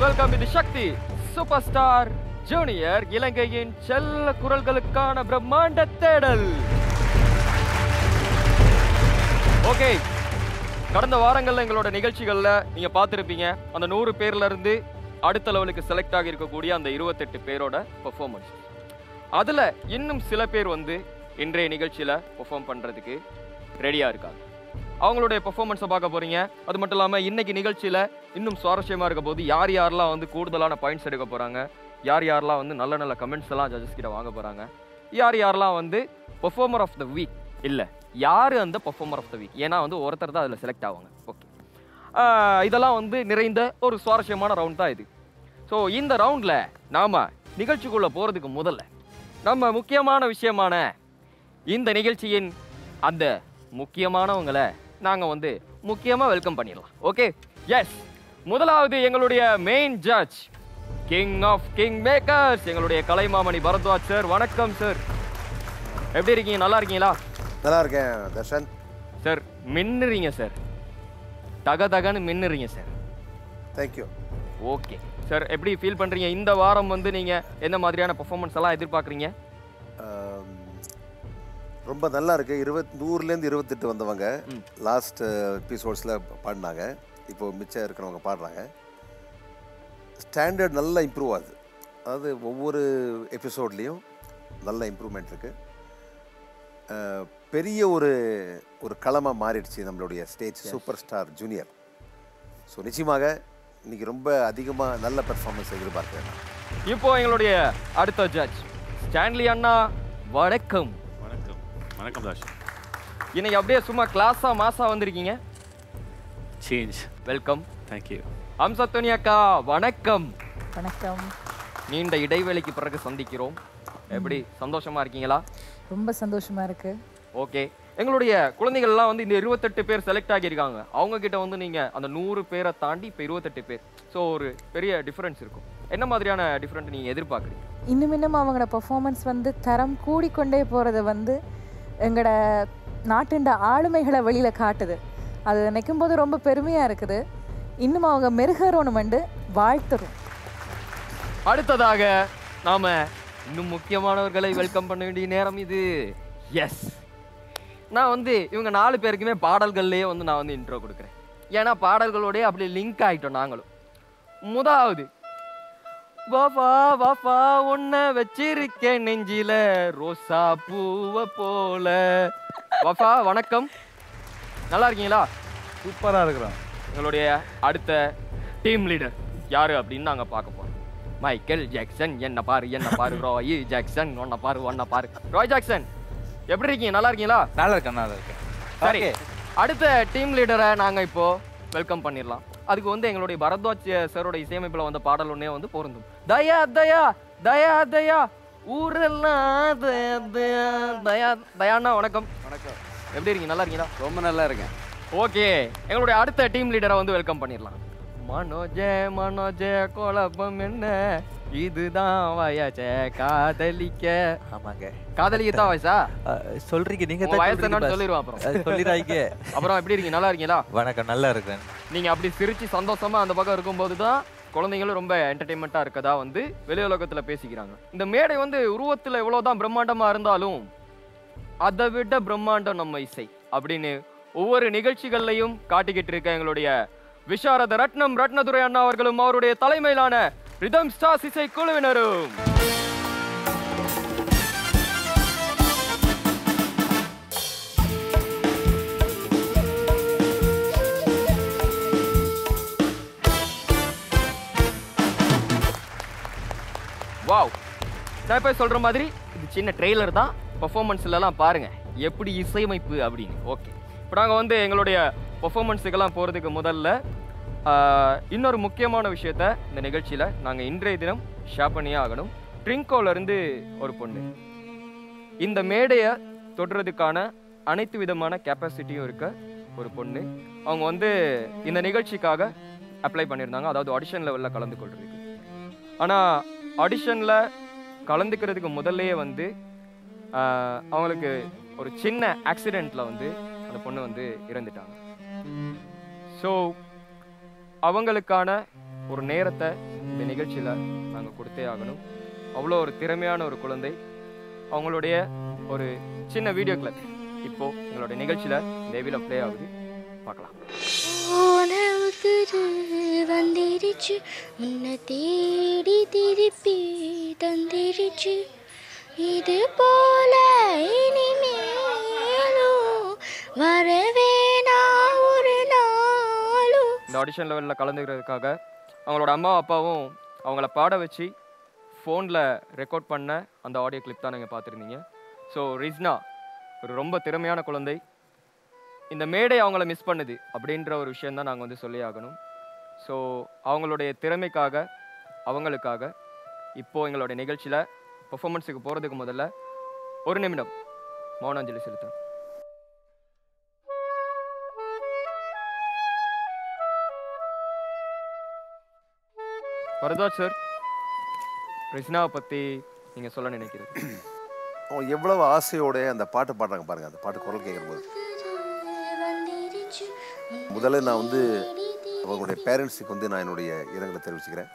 Welcome இது சக்தி super star junior இலங்கையின் செல்ல குரல்களுக்கான பிரம்மாண்ட தேடல் ஓகே கடந்த வாரங்கள்ல எங்களோட நிகழ்ச்சிகள்ல நீங்க பார்த்திருப்பீங்க அந்த நூறு பேர்ல இருந்து அடுத்த லெவலுக்கு செலக்ட் ஆகி இருக்கக்கூடிய அந்த இருபத்தெட்டு பேரோட பெர்ஃபார்மன்ஸ் அதுல இன்னும் சில பேர் வந்து இன்றைய நிகழ்ச்சியில பெர்ஃபார்ம் பண்றதுக்கு ரெடியா இருக்காங்க அவங்களுடைய பெர்ஃபார்மன்ஸை பார்க்க போறீங்க அது மட்டும் இல்லாம இன்னைக்கு நிகழ்ச்சியில இன்னும் சுவாரஸ்யமா இருக்க போது யார் யாரெல்லாம் வந்து கூடுதலான பாயிண்ட்ஸ் எடுக்க போறாங்க யார் யாரெல்லாம் வந்து நல்ல நல்ல கமெண்ட்ஸ் எல்லாம் ஜட்ஜஸ் கிட்ட வாங்க போறாங்க யார் யாரெல்லாம் வந்து பெர்ஃபார்மர் ஆஃப் த வீக் இல்ல யாரு அந்த பெர்ஃபார்மர் ஆஃப் த வீக் ஏன்னா வந்து ஒருத்தர் தான் அதுல செலக்ட் ஆவாங்க ஓகே இதெல்லாம் வந்து நிறைந்த ஒரு சுவாரஸ்யமான ரவுண்ட் தான் இது ஸோ இந்த ரவுண்டில் நாம் நிகழ்ச்சிக்குள்ளே போகிறதுக்கு முதல்ல நம்ம முக்கியமான விஷயமான இந்த நிகழ்ச்சியின் அந்த முக்கியமானவங்களை நாங்கள் வந்து முக்கியமாக வெல்கம் பண்ணிடலாம் ஓகே எஸ் முதலாவது எங்களுடைய main judge king of king makers எங்களுடைய கலைமாமணி பரத்வாஜ் சார் வணக்கம் சார் எப்படி இருக்கீங்க நல்லா இருக்கீங்களா நல்லா இருக்கேன் தர்ஷன் சார் மின்னுறீங்க சார் தக தகன்னு மின்னுறீங்க சார் தேங்க்யூ ஓகே சார் எப்படி ஃபீல் பண்றீங்க இந்த வாரம் வந்து நீங்க என்ன மாதிரியான பெர்ஃபார்மன்ஸ் எல்லாம் எதிர்பார்க்குறீங்க ரொம்ப நல்லா இருக்கு இருபத் நூறுலேருந்து இருபத்தெட்டு வந்தவங்க ம். லாஸ்ட் எபிசோட்ஸில் பாடினாங்க இப்போ மிச்சம் இருக்கிறவங்க பாடுறாங்க ஸ்டாண்டர்ட் நல்லா இம்ப்ரூவ் ஆகுது அதாவது ஒவ்வொரு எபிசோட்லேயும் நல்ல இம்ப்ரூவ்மெண்ட் இருக்குது பெரிய ஒரு ஒரு களமாக மாறிடுச்சு நம்மளுடைய stage super star junior so நிச்சயமாக இன்னைக்கு ரொம்ப அதிகமாக நல்ல பெர்ஃபார்மன்ஸ் எதிர்பார்க்கிறேன் நான். இப்போ எங்களுடைய அடுத்த ஜட்ஜ் ஸ்டான்லி அண்ணா வணக்கம் வணக்கம் வணக்கம் தாஷ் இன்னைக்கு அப்படியே சும்மா கிளாஸா மாசா வந்திருக்கீங்க சேஞ்ச் வெல்கம் தேங்க்யூ அம்சத்துனி அக்கா வணக்கம் வணக்கம் நீண்ட இடைவேளைக்கு பிறகு சந்திக்கிறோம் எப்படி சந்தோஷமா இருக்கீங்களா ரொம்ப சந்தோஷமா இருக்கு ஓகே எங்களுடைய குழந்தைகள்லாம் வந்து இந்த இருபத்தெட்டு பேர் செலக்ட் ஆகியிருக்காங்க அவங்க கிட்ட வந்து நீங்க அந்த நூறு பேரை தாண்டி இப்போ இருபத்தெட்டு பேர் ஸோ ஒரு பெரிய டிஃபரன்ஸ் இருக்கும் என்ன மாதிரியான டிஃபரெண்ட் நீங்க எதிர்பார்க்குறீங்க இன்னும் இன்னும் அவங்களோட பெர்ஃபார்மன்ஸ் வந்து தரம் கூடிக்கொண்டே போகிறது வந்து எங்களோட நாட்டின் ஆளுமைகளை வெளியில் காட்டுது அது நினைக்கும் போது ரொம்ப பெருமையாக இருக்குது இன்னும் அவங்க மெருகறோணுமெண்டு வாழ்த்துறோம் அடுத்ததாக நாம இன்னும் முக்கியமானவர்களை வெல்கம் பண்ண வேண்டிய நேரம் இது எஸ் நான் வந்து இவங்க நாலு பேருக்குமே பாடல்கள்லயே வந்து நான் வந்து இன்ட்ரோ கொடுக்குறேன் ஏன்னா பாடல்களோடய அப்படி லிங்க் ஆகிட்டோம் நாங்களும் முதலாவது வாஃபா வாஃபா உன்னை வச்சிருக்கேன் நெஞ்சில ரோசா பூவை போல வாஃபா வணக்கம் நல்லா இருக்கீங்களா சூப்பராக இருக்கிறோம் எங்களுடைய அடுத்த டீம் லீடர் யாரு அப்படின்னு நாங்க பார்க்க போறோம் மைக்கேல் ஜாக்சன் என்ன பாரு என்ன பாரு ராய் ஜாக்சன் உன்னை பாரு உன்னை பாரு ராய் ஜாக்சன் எப்படி இருக்கீங்க நல்லா இருக்கீங்களா நல்லா இருக்கேன் நல்லா இருக்கேன் சரி அடுத்த டீம் லீடரை நாங்க இப்போ வெல்கம் பண்ணிடலாம் அதுக்கு வந்து எங்களுடைய பரத்வாஜ் சாரோட இசையமைப்புல வந்த பாடல் ஒன்னே வந்து பொருந்தும் தயா தயா தயா தயா ஊரெல்லாம் தயா தயா தயா தயாண்ணா வணக்கம் வணக்கம் எப்படி இருக்கீங்க நல்லா இருக்கீங்களா ரொம்ப நல்லா இருக்கேன் ஓகே எங்களுடைய அடுத்த டீம் லீடரை வந்து வெல்கம் பண்ணிடலாம் மனோஜ மனோஜ குழப்பம் என்ன இதுதான் வயச காதலிக்க ஆமாங்க காதலிக்க தான் வயசா அஹ், சொல்றீங்க நீங்க உங்க வயசு என்னன்னு சொல்லிடுவோம் அப்புறம் சொல்லிடாங்க அப்புறம் எப்படி இருக்கீங்க நல்லா இருக்கீங்களா வணக்கம் நல்லா இருக்கிறேன் நீங்க அப்படி சிரிச்சு சந்தோஷமா அந்த பக்கம் இருக்கும்போது தான் குழந்தைங்களும் ரொம்ப என்டர்டைன்மெண்ட்டாக இருக்கதா வந்து வெளி உலகத்துல பேசிக்கிறாங்க இந்த மேடை வந்து உருவத்துல எவ்வளவுதான் பிரம்மாண்டமா இருந்தாலும் அதை விட பிரம்மாண்டம் நம்ம இசை அப்படின்னு ஒவ்வொரு நிகழ்ச்சிகள்லையும் காட்டிக்கிட்டு இருக்க எங்களுடைய விஷாரத ரத்னம் ரத்னதுரை அண்ணா அவர்களும் அவருடைய தலைமையிலான ரிதம் ஸ்டார்ஸ் இசை குழுவினரும் வாவ் நான் இப்போ சொல்ற மாதிரி இது சின்ன ட்ரெய்லர் தான் பெர்ஃபார்மன்ஸ்லலாம் பாருங்க எப்படி இசையமைப்பு அப்படின்னு ஓகே இப்போ நாங்கள் வந்து எங்களுடைய பெர்ஃபார்மன்ஸுக்கெல்லாம் போகிறதுக்கு முதல்ல ஆஹ், இன்னொரு முக்கியமான விஷயத்த இந்த நிகழ்ச்சியில் நாங்கள் இன்றைய தினம் ஷேர் பண்ணியே ஆகணும் ட்ரிங்கோல இருந்து ஒரு பொண்ணு இந்த மேடையை தொடுறதுக்கான அனைத்து விதமான கெப்பாசிட்டியும் இருக்க ஒரு பொண்ணு அவங்க வந்து இந்த நிகழ்ச்சிக்காக அப்ளை பண்ணியிருந்தாங்க அதாவது ஆடிஷன் லெவலில் கலந்து கொள்றதுக்கு ஆனால் ஆடிஷனில் கலந்துக்கிறதுக்கு முதல்லயே வந்து ஆஹ், அவங்களுக்கு ஒரு சின்ன ஆக்சிடெண்ட்டில் வந்து அந்த பொண்ணு வந்து இறந்துட்டாங்க ஸோ அவங்களுக்கான ஒரு நேரத்தை இந்த நிகழ்ச்சியில் நாங்கள் கொடுத்தே ஆகணும் அவ்வளோ ஒரு திறமையான ஒரு குழந்தை அவங்களுடைய ஒரு சின்ன வீடியோ கிளிப் இப்போ எங்களோட நிகழ்ச்சியில் இந்த ஏவியில் ப்ளே ஆகுது பார்க்கலாம் ஓனவுக்குது வந்திருச்சு உன்னை தேடி திருப்பி தந்திருச்சு இது போல இனிமேலும் வரவே நான் ஒரு நாளும் இந்த ஆடிஷன் லெவலில் கலந்துக்கிறதுக்காக அவங்களோட அம்மா அப்பாவும் அவங்கள பாட வச்சு ஃபோனில் ரெக்கார்ட் பண்ண அந்த ஆடியோ கிளிப் தான் நீங்கள் பார்த்துருந்தீங்க ஸோ ரிஸ்னா ஒரு ரொம்ப திறமையான குழந்தை இந்த மேடை அவங்கள மிஸ் பண்ணுது அப்படின்ற ஒரு விஷயம் தான் நாங்கள் வந்து சொல்லி ஆகணும் ஸோ அவங்களுடைய திறமைக்காக அவங்களுக்காக இப்போது எங்களோட நிகழ்ச்சியில் பெர்ஃபார்மன்ஸுக்கு போகிறதுக்கு முதல்ல ஒரு நிமிடம் மௌனாஞ்சலி செலுத்தணும் வரதாஜ் சார் ரிஸ்னாவை பற்றி நீங்கள் சொல்ல நினைக்கிறது அவங்க எவ்வளவு ஆசையோட அந்த பாட்டு பாடுறாங்க பாருங்க அந்த பாட்டு குரல் கேட்கும்போது வந்திருச்சு முதல்ல நான் வந்து அவங்களுடைய பேரண்ட்ஸுக்கு வந்து நான் என்னுடைய இரங்கலை தெரிவிச்சுக்கிறேன்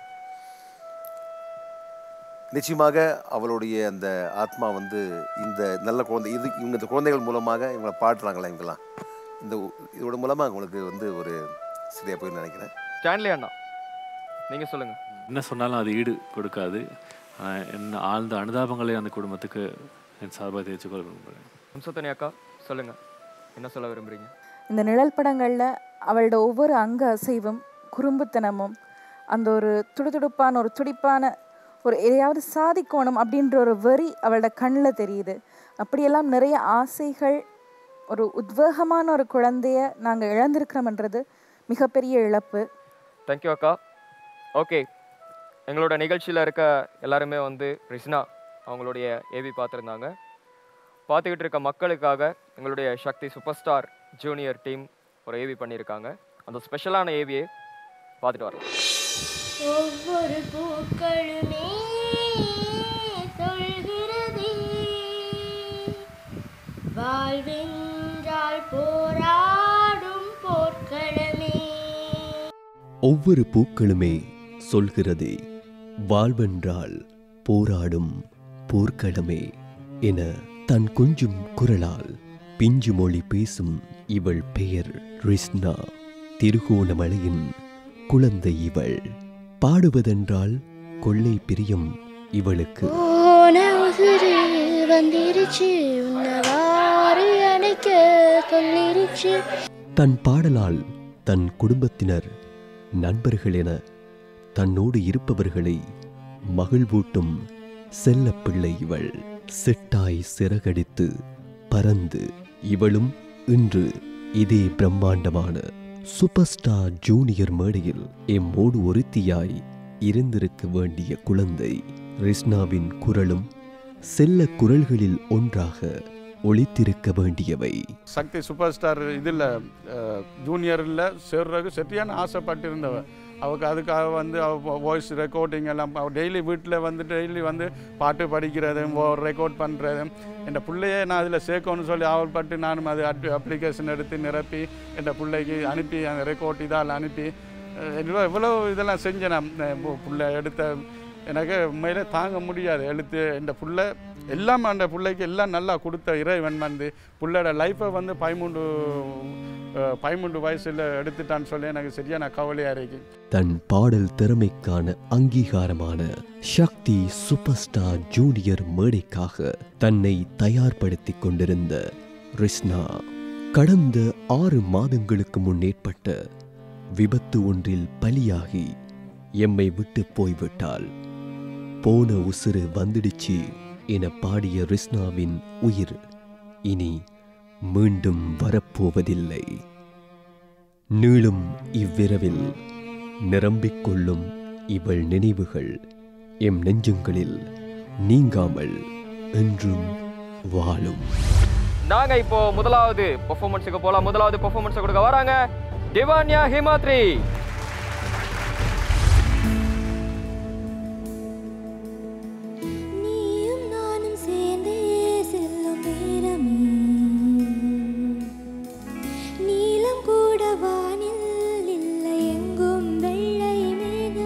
நிச்சயமாக அவளுடைய அந்த ஆத்மா வந்து இந்த நல்ல குழந்தை இது இவங்க இந்த குழந்தைகள் மூலமாக இவங்களை பாடுறாங்களா இவங்கெல்லாம் இந்த உ- இதோட மூலமாக அவங்களுக்கு வந்து ஒரு சரியாக போய் நினைக்கிறேன் ஸ்டான்லி அண்ணா நீங்கள் சொல்லுங்கள் என்ன சொன்னாலும் அது ஈடு கொடுக்காது ஆஹ் என்ன ஆழ்ந்த அனுதாபங்களை அந்த குடும்பத்துக்கு என் சார்பாக தெரிவித்துக் கொள்ள விரும்புகிறேன் வம்சத்தனி அக்கா சொல்லுங்கள் என்ன சொல்ல விரும்புகிறீங்க இந்த நிழல் படங்களில் அவளோட ஒவ்வொரு அங்க அசைவும் குறும்புத்தனமும் அந்த ஒரு துடுதுடுப்பான ஒரு துடிப்பான ஒரு எதையாவது சாதிக்கணும் அப்படின்ற ஒரு வெறி அவளோட கண்ணில் தெரியுது அப்படியெல்லாம் நிறைய ஆசைகள் ஒரு உத்வேகமான ஒரு குழந்தைய நாங்கள் இழந்திருக்கிறோம்ன்றது மிகப்பெரிய இழப்பு தேங்க்யூ அக்கா ஓகே எங்களோட நிகழ்ச்சியில் இருக்க எல்லாருமே வந்து ரிஸ்னா அவங்களுடைய ஏவி பார்த்துருந்தாங்க பார்த்துக்கிட்டு இருக்க மக்களுக்காக எங்களுடைய Sakthi super star junior team ஒரு ஏவி பண்ணியிருக்காங்க அந்த ஸ்பெஷலான ஏவியை பார்த்துட்டு வரலாம் ஒவ்வொரு பூக்களுமே சொல்கிறதே வாழ்வென்றால் போராடும் போர்க்களமே ஒவ்வொரு பூக்களுமே சொல்கிறதே வாழ்வென்றால் போராடும் போர்க்களமே என தன் கொஞ்சும் குரலால் பிஞ்சு மொழி பேசும் இவள் பெயர் ரிஸ்னா திருகோணமலையின் குழந்தை இவள் பாடுவதென்றால் கொள்ளை பிரியம் இவளுக்கு போன உசுறு வந்திருச்சு உன்னவாறு அணைக்க சொல்லிருச்சு தன் பாடலால் தன் குடும்பத்தினர் நண்பர்கள் என தன்னோடு இருப்பவர்களை மகிழ்வூட்டும் செல்லப் பிள்ளை இவள் சிட்டாய் சிறகடித்து பறந்து இவளும் இன்று இதே பிரம்மாண்டமான சூப்பர் ஸ்டார் ஜூனியர் மேடையில் எம்மோடு ஒருத்தியாய் இருந்திருக்க வேண்டிய குழந்தை ரிஸ்னாவின் குரலும் செல்ல குரல்களில் ஒன்றாக ஒளித்திருக்க வேண்டியவை சக்தி சூப்பர் ஸ்டார் இதில் ஜூனியரில் சேர்றதுக்கு சரியான ஆசைப்பட்டிருந்தவ அவளுக்கு அதுக்காக வந்து அவ வாய்ஸ் ரெக்கார்டிங் எல்லாம் அவள் டெய்லி வீட்டில் வந்து டெய்லி வந்து பாட்டு படிக்கிறதும் ரெக்கார்ட் பண்ணுறதும் என் பிள்ளையே நான் அதில் சேர்க்கணும்னு சொல்லி ஆவல் பட்டு நானும் அது அட் அப்ளிகேஷன் எடுத்து நிரப்பி என் பிள்ளைக்கு அனுப்பி அந்த ரெக்கார்ட் இதால் அனுப்பி அஹ் இவ்வளோ இவ்வளோ இதெல்லாம் செஞ்சேன் நான் அஹ் பு- புள்ளை எடுத்த எனக்கு உண்மையிலே தாங்க முடியாது எழுத்து இந்த புள்ள எல்லாம் அந்த பிள்ளைக்கு எல்லாம் நல்லா கொடுத்த இறைவன் வந்து புள்ளையோட லைஃப்பை வந்து பதிமூன்று அஹ், பதிமூன்று வயசில் எடுத்துட்டான்னு சொல்லி எனக்கு சரியான கவலையாக இருக்கு தன் பாடல் திறமைக்கான அங்கீகாரமான சக்தி சூப்பர் ஸ்டார் ஜூனியர் மேடைக்காக தன்னை தயார்படுத்திக் கொண்டிருந்த ரிஸ்னா கடந்த ஆறு மாதங்களுக்கு முன் ஏற்பட்ட விபத்து ஒன்றில் பலியாகி எம்மை விட்டு போய்விட்டாள் போன உசுறு வந்துடுச்சு என பாடிய ரிஸ்னாவின் உயிர் இனி மீண்டும் வரப்போவதில்லை நீளும் இவ்விரவில் நிரம்பிக் கொள்ளும் இவள் நினைவுகள் எம் நெஞ்சங்களில் நீங்காமல் என்றும் வாழும் நாங்க இப்போ முதலாவது பெர்ஃபார்மன்ஸுக்கு போலாம் முதலாவது பெர்ஃபார்மன்ஸ் கொடுக்க வராங்க டிவான்யா ஹிமாத்ரி நீயும் நானும் சேர்ந்தே செல்லும் நேரமே நீலம் கூட வானில் இல்லை எங்கும் வெள்ளை மேகமே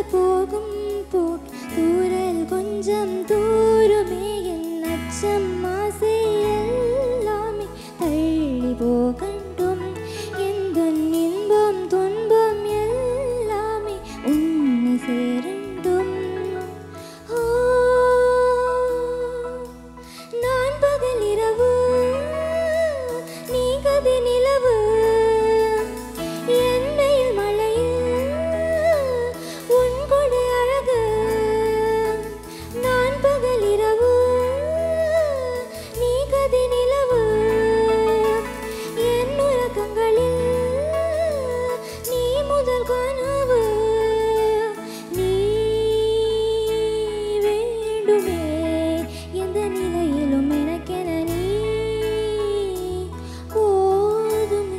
போகும் போக் தூரல் கொஞ்சம் தூருமே என் அச்சம் ஆசை எல்லாமே தள்ளி போகட்டும் எந்த இன்பம் துன்பம் எல்லாமே உன்னை சேரண்டும் ஓ, நான் பகல் இரவு நீ கதி நிலவு எண்ணெயில் மழையில் உன் கொடை அழகு நான் பகல் இரவு நீ கதி நிலவு என் உறக்கங்களில் நீ முதல் கனவு நீ வேண்டுமே எந்த நிலையிலும் எனக்கென நீ போதுமே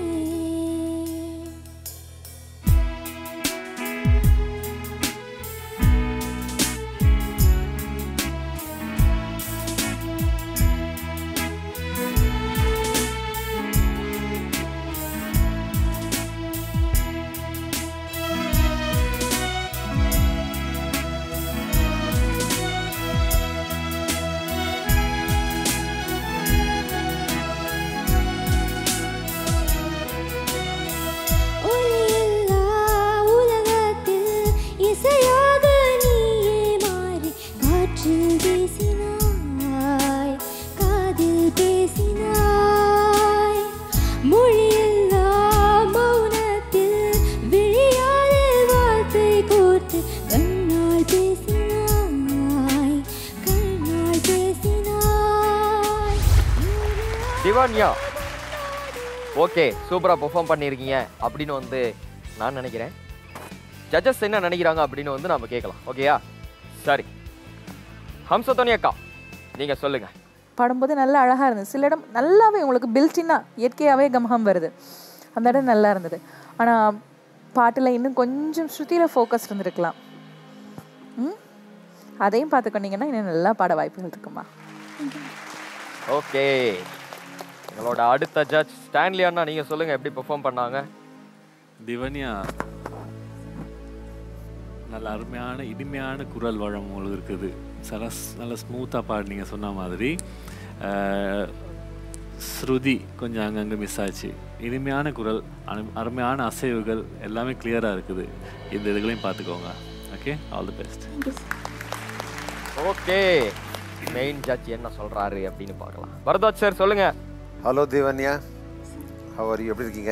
ஒளியில்லா உலகத்தில் இசையாக நீயே மாறி காற்றில் பேசினாய் காதில் பேசினாய் மொழியில்லா மௌனத்தில் விழியாலே வார்த்தை கோர்த்து கண்ணால் பேசினாய் கண்ணால் பேசினாய் சிவான்யா ஓகே சூப்பராக பெர்ஃபார்ம் பண்ணியிருக்கீங்க அப்படின்னு வந்து நான் நினைக்கிறேன் ஜட்ஜஸ் என்ன நினைக்கிறாங்க அப்படின்னு வந்து நம்ம கேட்கலாம் ஓகேயா சரி ஹம்சத்தோனி அக்கா நீங்கள் சொல்லுங்கள் பாடும்போது நல்லா அழகாக இருந்தது சில இடம் நல்லாவே உங்களுக்கு பில்டின்னா இயற்கையாகவே கமகம் வருது அந்த இடம் நல்லா இருந்தது ஆனால் பாட்டில் இன்னும் கொஞ்சம் ஸ்ருதியில் ஃபோக்கஸ் இருந்திருக்கலாம் ம் அதையும் பார்த்துக்கொண்டீங்கன்னா இன்னும் நல்லா பாட வாய்ப்புகள் இருக்குமா ஓகே எங்களோட அடுத்த ஜட்ஜ் ஸ்டான்லி அண்ணா நீங்கள் சொல்லுங்கள் எப்படி பெர்ஃபார்ம் பண்ணாங்க திவன்யா நல்ல அருமையான இனிமையான குரல் வளம் உங்களுக்கு இருக்குது சில நல்ல ஸ்மூத்தாக பாடினீங்க சொன்ன மாதிரி அஹ், ஸ்ருதி கொஞ்சம் அங்கங்கே மிஸ் ஆச்சு இனிமையான குரல் அரு- அருமையான அசைவுகள் எல்லாமே கிளியராக இருக்குது இந்த இதுகளையும் பார்த்துக்கோங்க okay all the best okay main judge என்ன சொல்றாரு அப்படின்னு பார்க்கலாம் பரதாஜ் சார் சொல்லுங்க ஹலோ தேவன்யா ஹவர் எப்படி இருக்கீங்க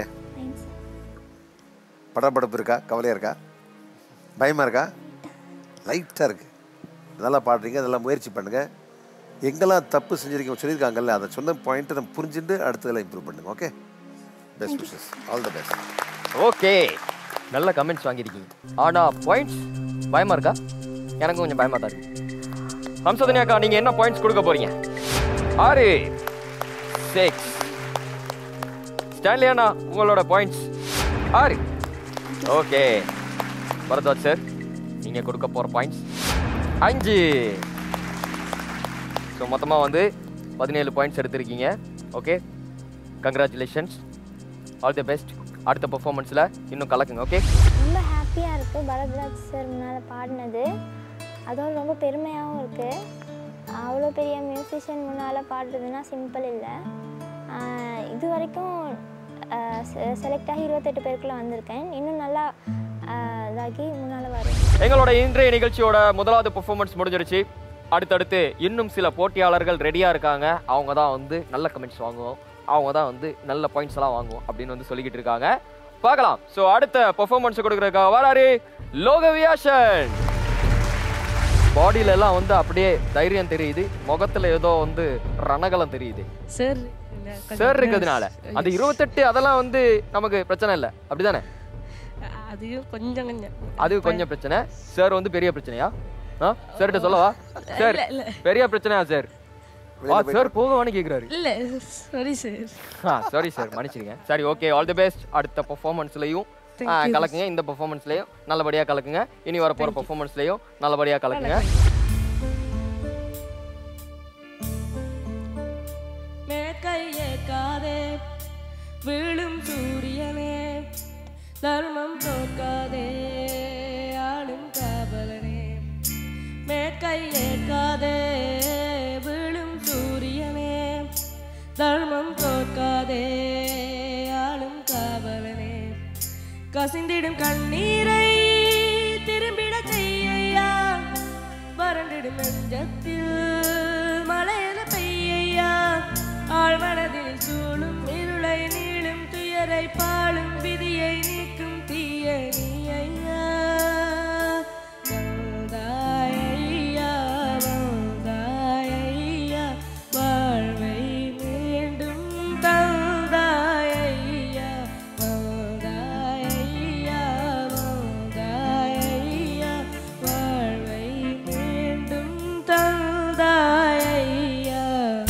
படபடப்பு இருக்கா கவலையாக இருக்கா பயமாக இருக்கா லைட்டாக இருக்கு நல்லா பாடுறீங்க அதெல்லாம் முயற்சி பண்ணுங்கள் எங்கெல்லாம் தப்பு செஞ்சிருக்கீங்க சொல்லியிருக்காங்கல்ல அதை சொன்ன பாயிண்ட்டை நம்ம புரிஞ்சுட்டு அடுத்ததெல்லாம் இம்ப்ரூவ் பண்ணுங்க okay best wishes all the best okay நல்ல கமெண்ட்ஸ் வாங்கியிருக்கீங்க ஆனா பாயிண்ட்ஸ் பயமா இருக்கா எனக்கு கொஞ்சம் பயமா தான் இருக்கு ஹம்சதனி அக்கா நீங்க என்ன பாயிண்ட்ஸ் கொடுக்க போறீங்க ஆறு சிக்ஸ் ஸ்டான்லி அண்ணா உங்களோட பாயிண்ட்ஸ் ஆறு ஓகே பரத்வாஜ் சார் நீங்க கொடுக்க போற பாயிண்ட்ஸ் அஞ்சு ஸோ மொத்தமாக வந்து பதினேழு பாயிண்ட்ஸ் எடுத்திருக்கீங்க okay congratulations all the best அடுத்த பெர்ஃபார்மன்ஸில் இன்னும் கலக்குங்க ஓகே ரொம்ப ஹாப்பியாக இருக்குது பரத்ராஜ் சார் முன்னால் பாடினது அதோட ரொம்ப பெருமையாகவும் இருக்குது அவ்வளோ பெரிய மியூசிஷியன் முன்னால் பாடுறதுன்னா சிம்பிள் இல்லை ஆஹ் இது வரைக்கும் செலக்ட் ஆகி இருபத்தெட்டு பேருக்குள்ளே வந்திருக்கேன் இன்னும் நல்லா ஆஹ் இதாகி முன்னால் வரும் எங்களோட இன்றைய நிகழ்ச்சியோட முதலாவது பெர்ஃபார்மன்ஸ் முடிஞ்சிருச்சு அடுத்தடுத்து இன்னும் சில போட்டியாளர்கள் ரெடியாக இருக்காங்க அவங்க தான் வந்து நல்ல கமெண்ட்ஸ் வாங்குவோம் அவங்க தான் வந்து நல்ல பாயிண்ட்ஸ் எல்லாம் வாங்குவோம் அப்படின்னு வந்து சொல்லிக்கிட்டு இருக்காங்க பார்க்கலாம் ஸோ அடுத்த பெர்ஃபார்மன்ஸ் கொடுக்குறதுக்காக வராரு லோகவியாசன் பாடியில எல்லாம் வந்து அப்படியே தைரியம் தெரியுது முகத்துல ஏதோ வந்து ரணகலம் தெரியுது சார் சார் இருக்கிறதுனால அந்த இருபத்தெட்டு அதெல்லாம் வந்து நமக்கு பிரச்சனை இல்லை அப்படிதானே அதையும் கொஞ்சம் கொஞ்சம் அது கொஞ்சம் பிரச்சனை சார் வந்து பெரிய பிரச்சனையா ஆ சார்கிட்ட சொல்லவா சார் இல்ல, இல்ல. பெரிய பிரச்சனையா சார் வா சார் போகவான்னு கேக்குறாரு இல்ல சாரி சார் ஆ சாரி சார் மன்னிச்சிருங்க சரி ஓகே ஆல் தி பெஸ்ட் அடுத்த பெர்ஃபார்மன்ஸ்லையும் Thank you. கலக்குங்க இந்த பெர்ஃபார்மன்ஸ்லையும் நல்லபடியா கலக்குங்க இனி வர போற பெர்ஃபார்மன்ஸ்லையும் நல்லபடியா கலக்குங்க மேற்கையேக்காதே வீழும் சூரியனே தர்மம் தோற்காதே ஆளும் காப கசிந்திடும் கண்ணீரை திரும்பிட செய்யா வறண்டிடும் நெஞ்சத்தில் மழையென பெய்யா ஆழ்மனதில் சூழும் இருளை நீளும் துயரை பாழும் விதியை நீக்கும் தீய நீ ஐயா வந்தாய் ஐயா வந்தாய் ஐயா வாழ்வை மீண்டும் தந்தாய் ஐயா வந்தாய் ஐயா வந்தாய் ஐயா வாழ்வை மீண்டும் தந்தாய் ஐயா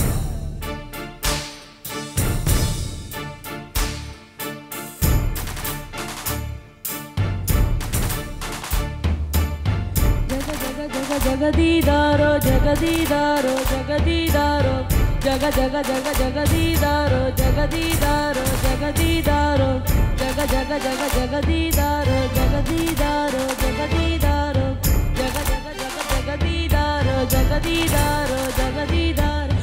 ಜಗ ಜಗ ಜಗ ಜಗದೀದಾರೋ ಜಗದೀದಾರೋ ಜಗದೀದಾರೋ ಜಗ ಜಗ ಜಗ ಜಗದೀದಾರೋ ಜಗದೀದಾರೋ ಜಗದೀದಾರೋ ಜಗ ಜಗ ಜಗ ಜಗದೀದಾರೋ ಜಗದೀದಾರೋ ಜಗದೀದಾರೋ ಜಗ ಜಗ ಜಗ ಜಗದೀದಾರೋ ಜಗದೀದಾರೋ ಜಗದೀದಾರೋ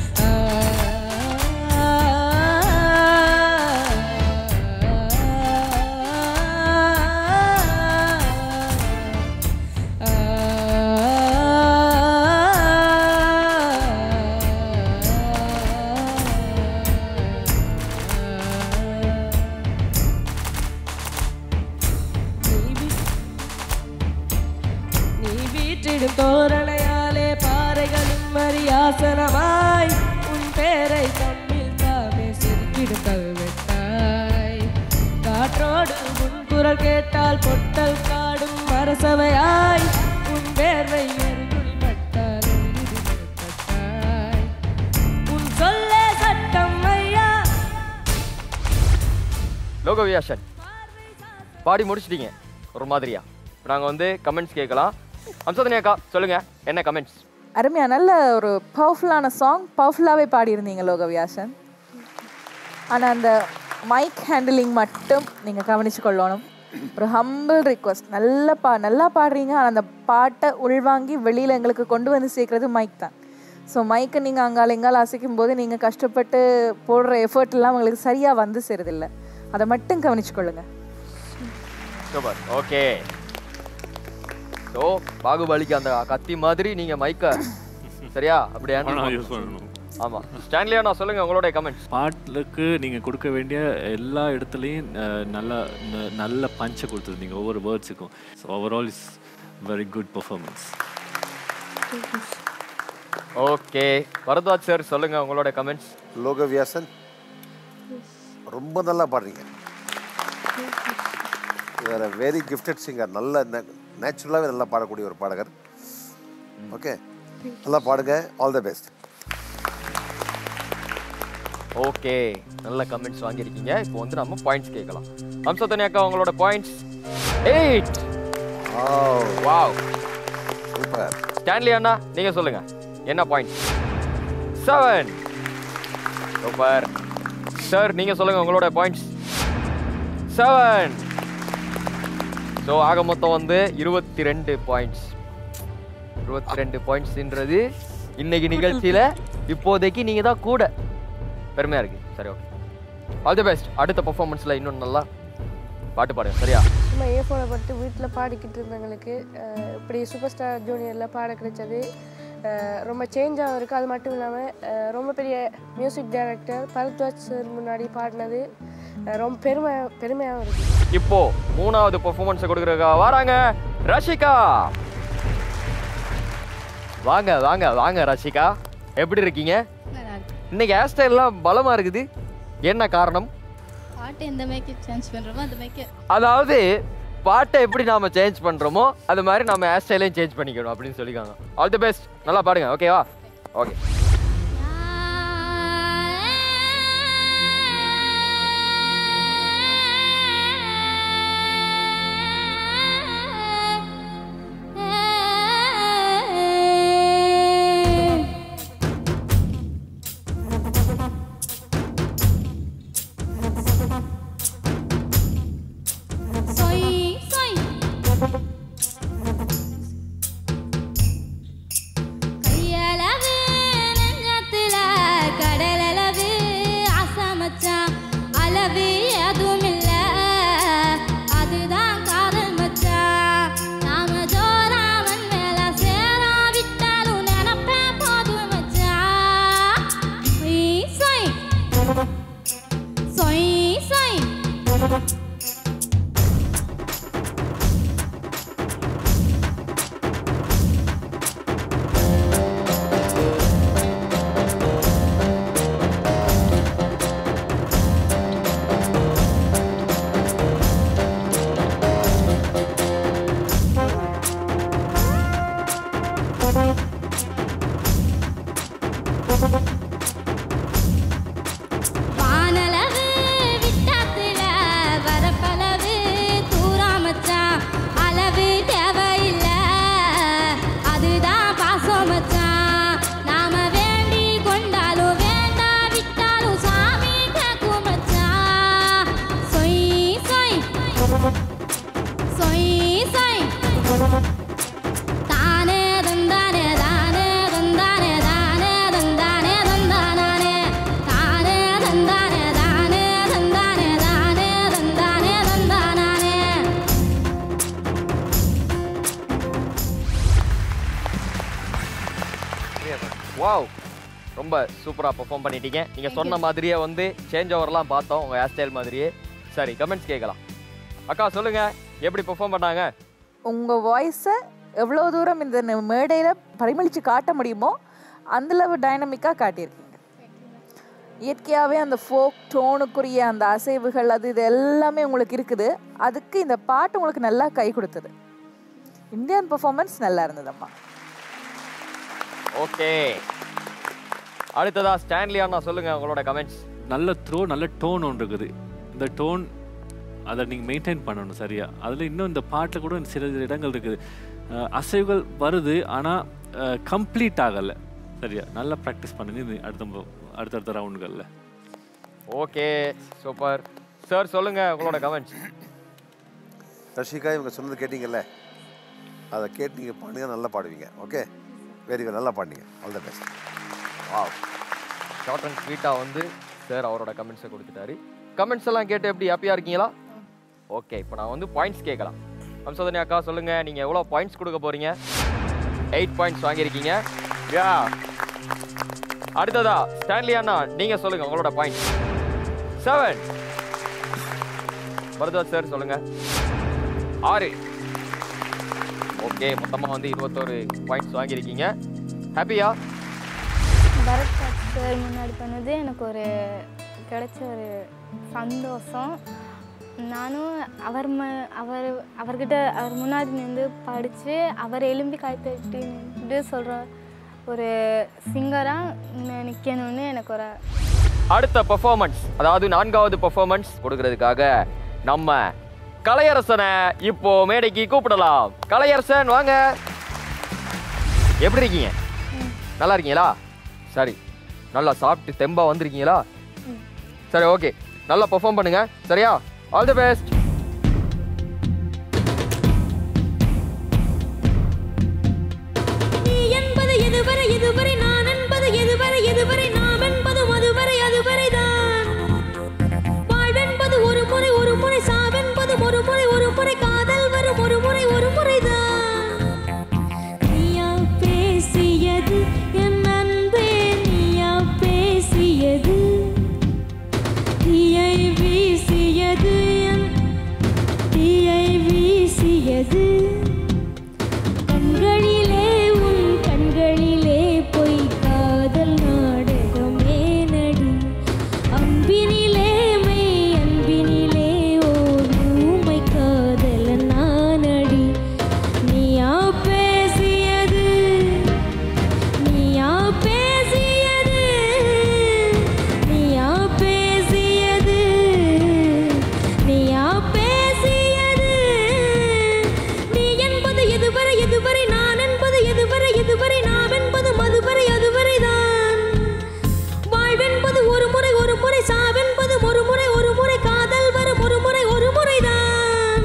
நீ வீற்றிடும் தோரணையாலே பாறைகளும் மரியாசனமாய் உன் பேரை தம்மில் தாமே சிரிக்கிடும் கல்வெட்டாய் காற்றோடு உன் குரல் கேட்டால் பொட்டல் காடும் அரசவையாய் உன் வேர்வை எருகுழி பட்டால் உறுதி பட்டாய் உன் சொல்லே சட்டம் ஐயா லோகவியாசன் பாடி முடிச்சிட்டீங்க ஒரு மாதிரியா இப்போ நாங்கள் வந்து கமெண்ட்ஸ் கேட்கலாம் அம்சதனி அக்கா சொல்லுங்க என்ன கமெண்ட்ஸ் அருமையா நல்ல ஒரு பவர்ஃபுல்லான சாங் பவர்ஃபுல்லாகவே பாடியிருந்தீங்க லோகவியாசன் ஆனால் அந்த மைக் ஹேண்டிலிங் மட்டும் நீங்கள் கவனிச்சு கொள்ளணும் ஒரு ஹம்பிள் ரிக்வஸ்ட் நல்ல பா நல்லா பாடுறீங்க ஆனால் அந்த பாட்டை உள்வாங்கி வெளியில் எங்களுக்கு கொண்டு வந்து சேர்க்குறது மைக் தான் ஸோ மைக்கை நீங்கள் அங்கால எங்கால அசைக்கும் போது நீங்கள் கஷ்டப்பட்டு போடுற எஃபர்ட் எல்லாம் உங்களுக்கு சரியாக வந்து சேருதில்ல அதை மட்டும் கவனிச்சு கொள்ளுங்க சூப்பர் ஓகே ஸோ பாகுபலிக்கு அந்த கத்தி மாதிரி நீங்க மைக்க சரியா அப்படி handle ஆனா பண்ணணும். யூஸ் பண்ணணும் ஆமா ஸ்டான்லியா நான் சொல்லுங்க உங்களுடைய கமெண்ட்ஸ் பாட்டுக்கு நீங்கள் கொடுக்க வேண்டிய எல்லா இடத்துலையும் அஹ், நல்ல ந- நல்ல பஞ்சை கொடுத்துருந்தீங்க ஒவ்வொரு வேர்ட்ஸுக்கும் so overall is very good performance okay Bharadwaj sir சொல்லுங்க உங்களோட கமெண்ட்ஸ் லோகவியாசன் ரொம்ப நல்லா பாடுறீங்க வேற வெரி கிஃப்டட் சிங்கர் நல்ல நேச்சுரலாகவே நல்லா பாடக்கூடிய ஒரு பாடகர் ஓகே நல்லா பாடுங்க ஆல் த பெஸ்ட் ஓகே நல்ல கமெண்ட்ஸ் வாங்கியிருக்கீங்க இப்போ வந்து நம்ம பாயிண்ட்ஸ் கேட்கலாம் அம்சத்தனி அக்கா உங்களோட points eight wow super Stanley அண்ணா நீங்க சொல்லுங்க என்ன பாயிண்ட் செவன் சூப்பர் சார் நீங்க சொல்லுங்க உங்களோட பாயிண்ட்ஸ் செவன் ஸோ ஆக மொத்தம் வந்து இருபத்தி ரெண்டு பாயிண்ட்ஸ் இருபத்தி ரெண்டு பாயிண்ட்ஸ்ன்றது இன்னைக்கு நிகழ்ச்சியில இப்போதைக்கு நீங்க தான் கூட பெருமையா இருக்கு சரி ஓகே ஆல் தி பெஸ்ட் அடுத்த பெர்ஃபார்மன்ஸ்ல இன்னும் நல்லா பாட்டு பாடுங்க சரியா சும்மா ஏஃபோனை பட்டு வீட்டில் பாடிக்கிட்டு இருந்தவங்களுக்கு அஹ், இப்படி சூப்பர் ஸ்டார் ஜூனியரில் பாட கிடைச்சது அஹ், ரொம்ப சேஞ்சாகவும் இருக்குது அது மட்டும் இல்லாமல் ரொம்ப பெரிய மியூசிக் டைரக்டர் பரத்வாஜ் சார் முன்னாடி பாடினது அஹ், ரொம்ப பெருமை பெருமையாகவும் இருக்குது இப்போ மூணாவது பெர்ஃபார்மன்ஸ் கொடுக்குறக்கா வராங்க ரஷிகா வாங்க வாங்க வாங்க ரஷிகா எப்படி இருக்கீங்க இன்னைக்கு ஹேர் ஸ்டைல்லாம் பலமா இருக்குது என்ன காரணம் பாட்டு எந்த மேக்கப் சேஞ்ச் பண்ணுறோமோ அந்த மேக்கப் அதாவது பாட்டை எப்படி நாம சேஞ்ச் பண்றோமோ அது மாதிரி நம்ம ஹேர் ஸ்டைலையும் சேஞ்ச் பண்ணிக்கணும் அப்படின்னு சொல்லிக்காங்க ஆல் தி பெஸ்ட் நல்லா பாடுங்க ஓகேவா ஓகே சொய் சொய் கையளவு தானே தந்தானே தானே தந்தானே தானே தந்தானே தந்தானே தானே தந்தானே தானே தந்தானே தானே தந்தானே தந்தானே வாவ் ரொம்ப சூப்பராக பெர்ஃபார்ம் பண்ணிட்டீங்க நீங்கள் சொன்ன மாதிரியே வந்து சேஞ்ச் ஓவர்லாம் பார்த்தோம் உங்கள் ஹேர் ஸ்டைல் மாதிரியே சரி கமெண்ட்ஸ் கேட்கலாம் அக்கா சொல்லுங்க எப்படி பெர்ஃபார்ம் பண்ணாங்க உங்கள் வாய்ஸை எவ்வளோ தூரம் இந்த ந- மேடையில பரிமளித்து காட்ட முடியுமோ அந்தளவு டைனமிக்காக காட்டியிருக்கீங்க இயற்கையாகவே அந்த ஃபோக் டோனுக்குரிய அந்த அசைவுகள் அது இது எல்லாமே உங்களுக்கு இருக்குது அதுக்கு இந்த பாட்டு உங்களுக்கு நல்லா கை கொடுத்தது இந்தியன் பெர்ஃபார்மன்ஸ் நல்லா இருந்ததம்மா ஓகே அடுத்ததா ஸ்டான்லி அண்ணா சொல்லுங்க உங்களோட கமெண்ட்ஸ் நல்ல த்ரோ நல்ல டோன் ஒன்று இருக்குது இந்த டோன் அதை நீங்கள் மெயின்டைன் பண்ணணும் சரியா அதில் இன்னும் இந்த பாட்டில் கூட சில இடங்கள் இருக்குது அஹ் அசைவுகள் வருது ஆனால் கம்ப்ளீட் ஆகலை சரியா நல்லா ப்ராக்டிஸ் பண்ணுங்க இது அடுத்த மு- அடுத்தடுத்த ரவுண்டுகளில் ஓகே சூப்பர் சார் சொல்லுங்க உங்களோட கமெண்ட்ஸ் ரஷிகா இவங்க சொன்னது கேட்டீங்கல்ல அதை கேட்டு நீங்கள் பாடுங்க நல்லா பாடுவீங்க ஓகே வெரி வெல் நல்லா பாடுங்க all the best wow short and ஸ்வீட்டாக வந்து சார் அவரோட கமெண்ட்ஸை கொடுத்துட்டாரு கமெண்ட்ஸ் எல்லாம் கேட்டு எப்படி ஹாப்பியாக இருக்கீங்களா ஓகே இப்போ நான் வந்து பாயிண்ட்ஸ் கேட்கலாம் வம்சோதனி அக்கா சொல்லுங்க நீங்கள் எவ்வளோ பாயிண்ட்ஸ் கொடுக்க போறீங்க எயிட் பாயிண்ட்ஸ் வாங்கியிருக்கீங்க யா அடுத்ததா ஸ்டான்லி அண்ணா நீங்க சொல்லுங்க உங்களோட பாயிண்ட் செவன் பரத்வாஜ் சார் சொல்லுங்க ஆறு ஓகே மொத்தமா வந்து இருபத்தோரு பாயிண்ட்ஸ் வாங்கியிருக்கீங்க ஹாப்பியா பரத் சார் முன்னாடி பண்ணது எனக்கு ஒரு கிடைச்ச ஒரு சந்தோஷம் நானும் அவர் ம அவர் அவர்கிட்ட அவர் முன்னாடி நின்று படித்து அவர் எலும்பி காய்த்தட்டி நின்று சொல்கிற ஒரு சிங்கராக நிற்கணும்னு எனக்கு ஒரு அடுத்த பெர்ஃபார்மன்ஸ் அதாவது நான்காவது பெர்ஃபார்மன்ஸ் கொடுக்கறதுக்காக நம்ம கலையரசனை இப்போ மேடைக்கு கூப்பிடலாம் கலையரசன் வாங்க எப்படி இருக்கீங்க நல்லா இருக்கீங்களா சரி நல்லா சாப்பிட்டு தெம்பா வந்திருக்கீங்களா சரி ஓகே நல்லா பெர்ஃபார்ம் பண்ணுங்க சரியா ஆல் தி பெஸ்ட் நீ என்பது எதுவரை எதுவரை நான் என்பது எதுவரை எதுவரை நாம் என்பதும் அதுவரை அதுவரை தான் வாழ்வென்பது ஒரு முறை ஒரு முறை சாவென்பது ஒரு முறை ஒரு முறை காதல் வரும் ஒரு முறை ஒரு முறைதான் நீயா பேசியது என் அன்பே நீயா பேசியது தீயை வீசியது என் தீயை வீசியது கண்களிலே உன் கண்களிலே பொய் காதல் நாடகமே நடி அம்பினிலே மெய் அன்பினிலே ஓர் ஊமை காதல் நானடி நீயா பேசியது நீயா பேசியது நீயா பேசியது நீயா பேசியது நீ என்பது எதுவரை எதுவரை நான் என்பது எதுவரை எதுவரை நாம் என்பது மதுவரை அதுவரை தான் வாழ்வென்பது ஒரு முறை ஒரு முறை சாவென்பது ஒரு முறை ஒரு முறை காதல் வரும் ஒரு முறை ஒரு முறைதான்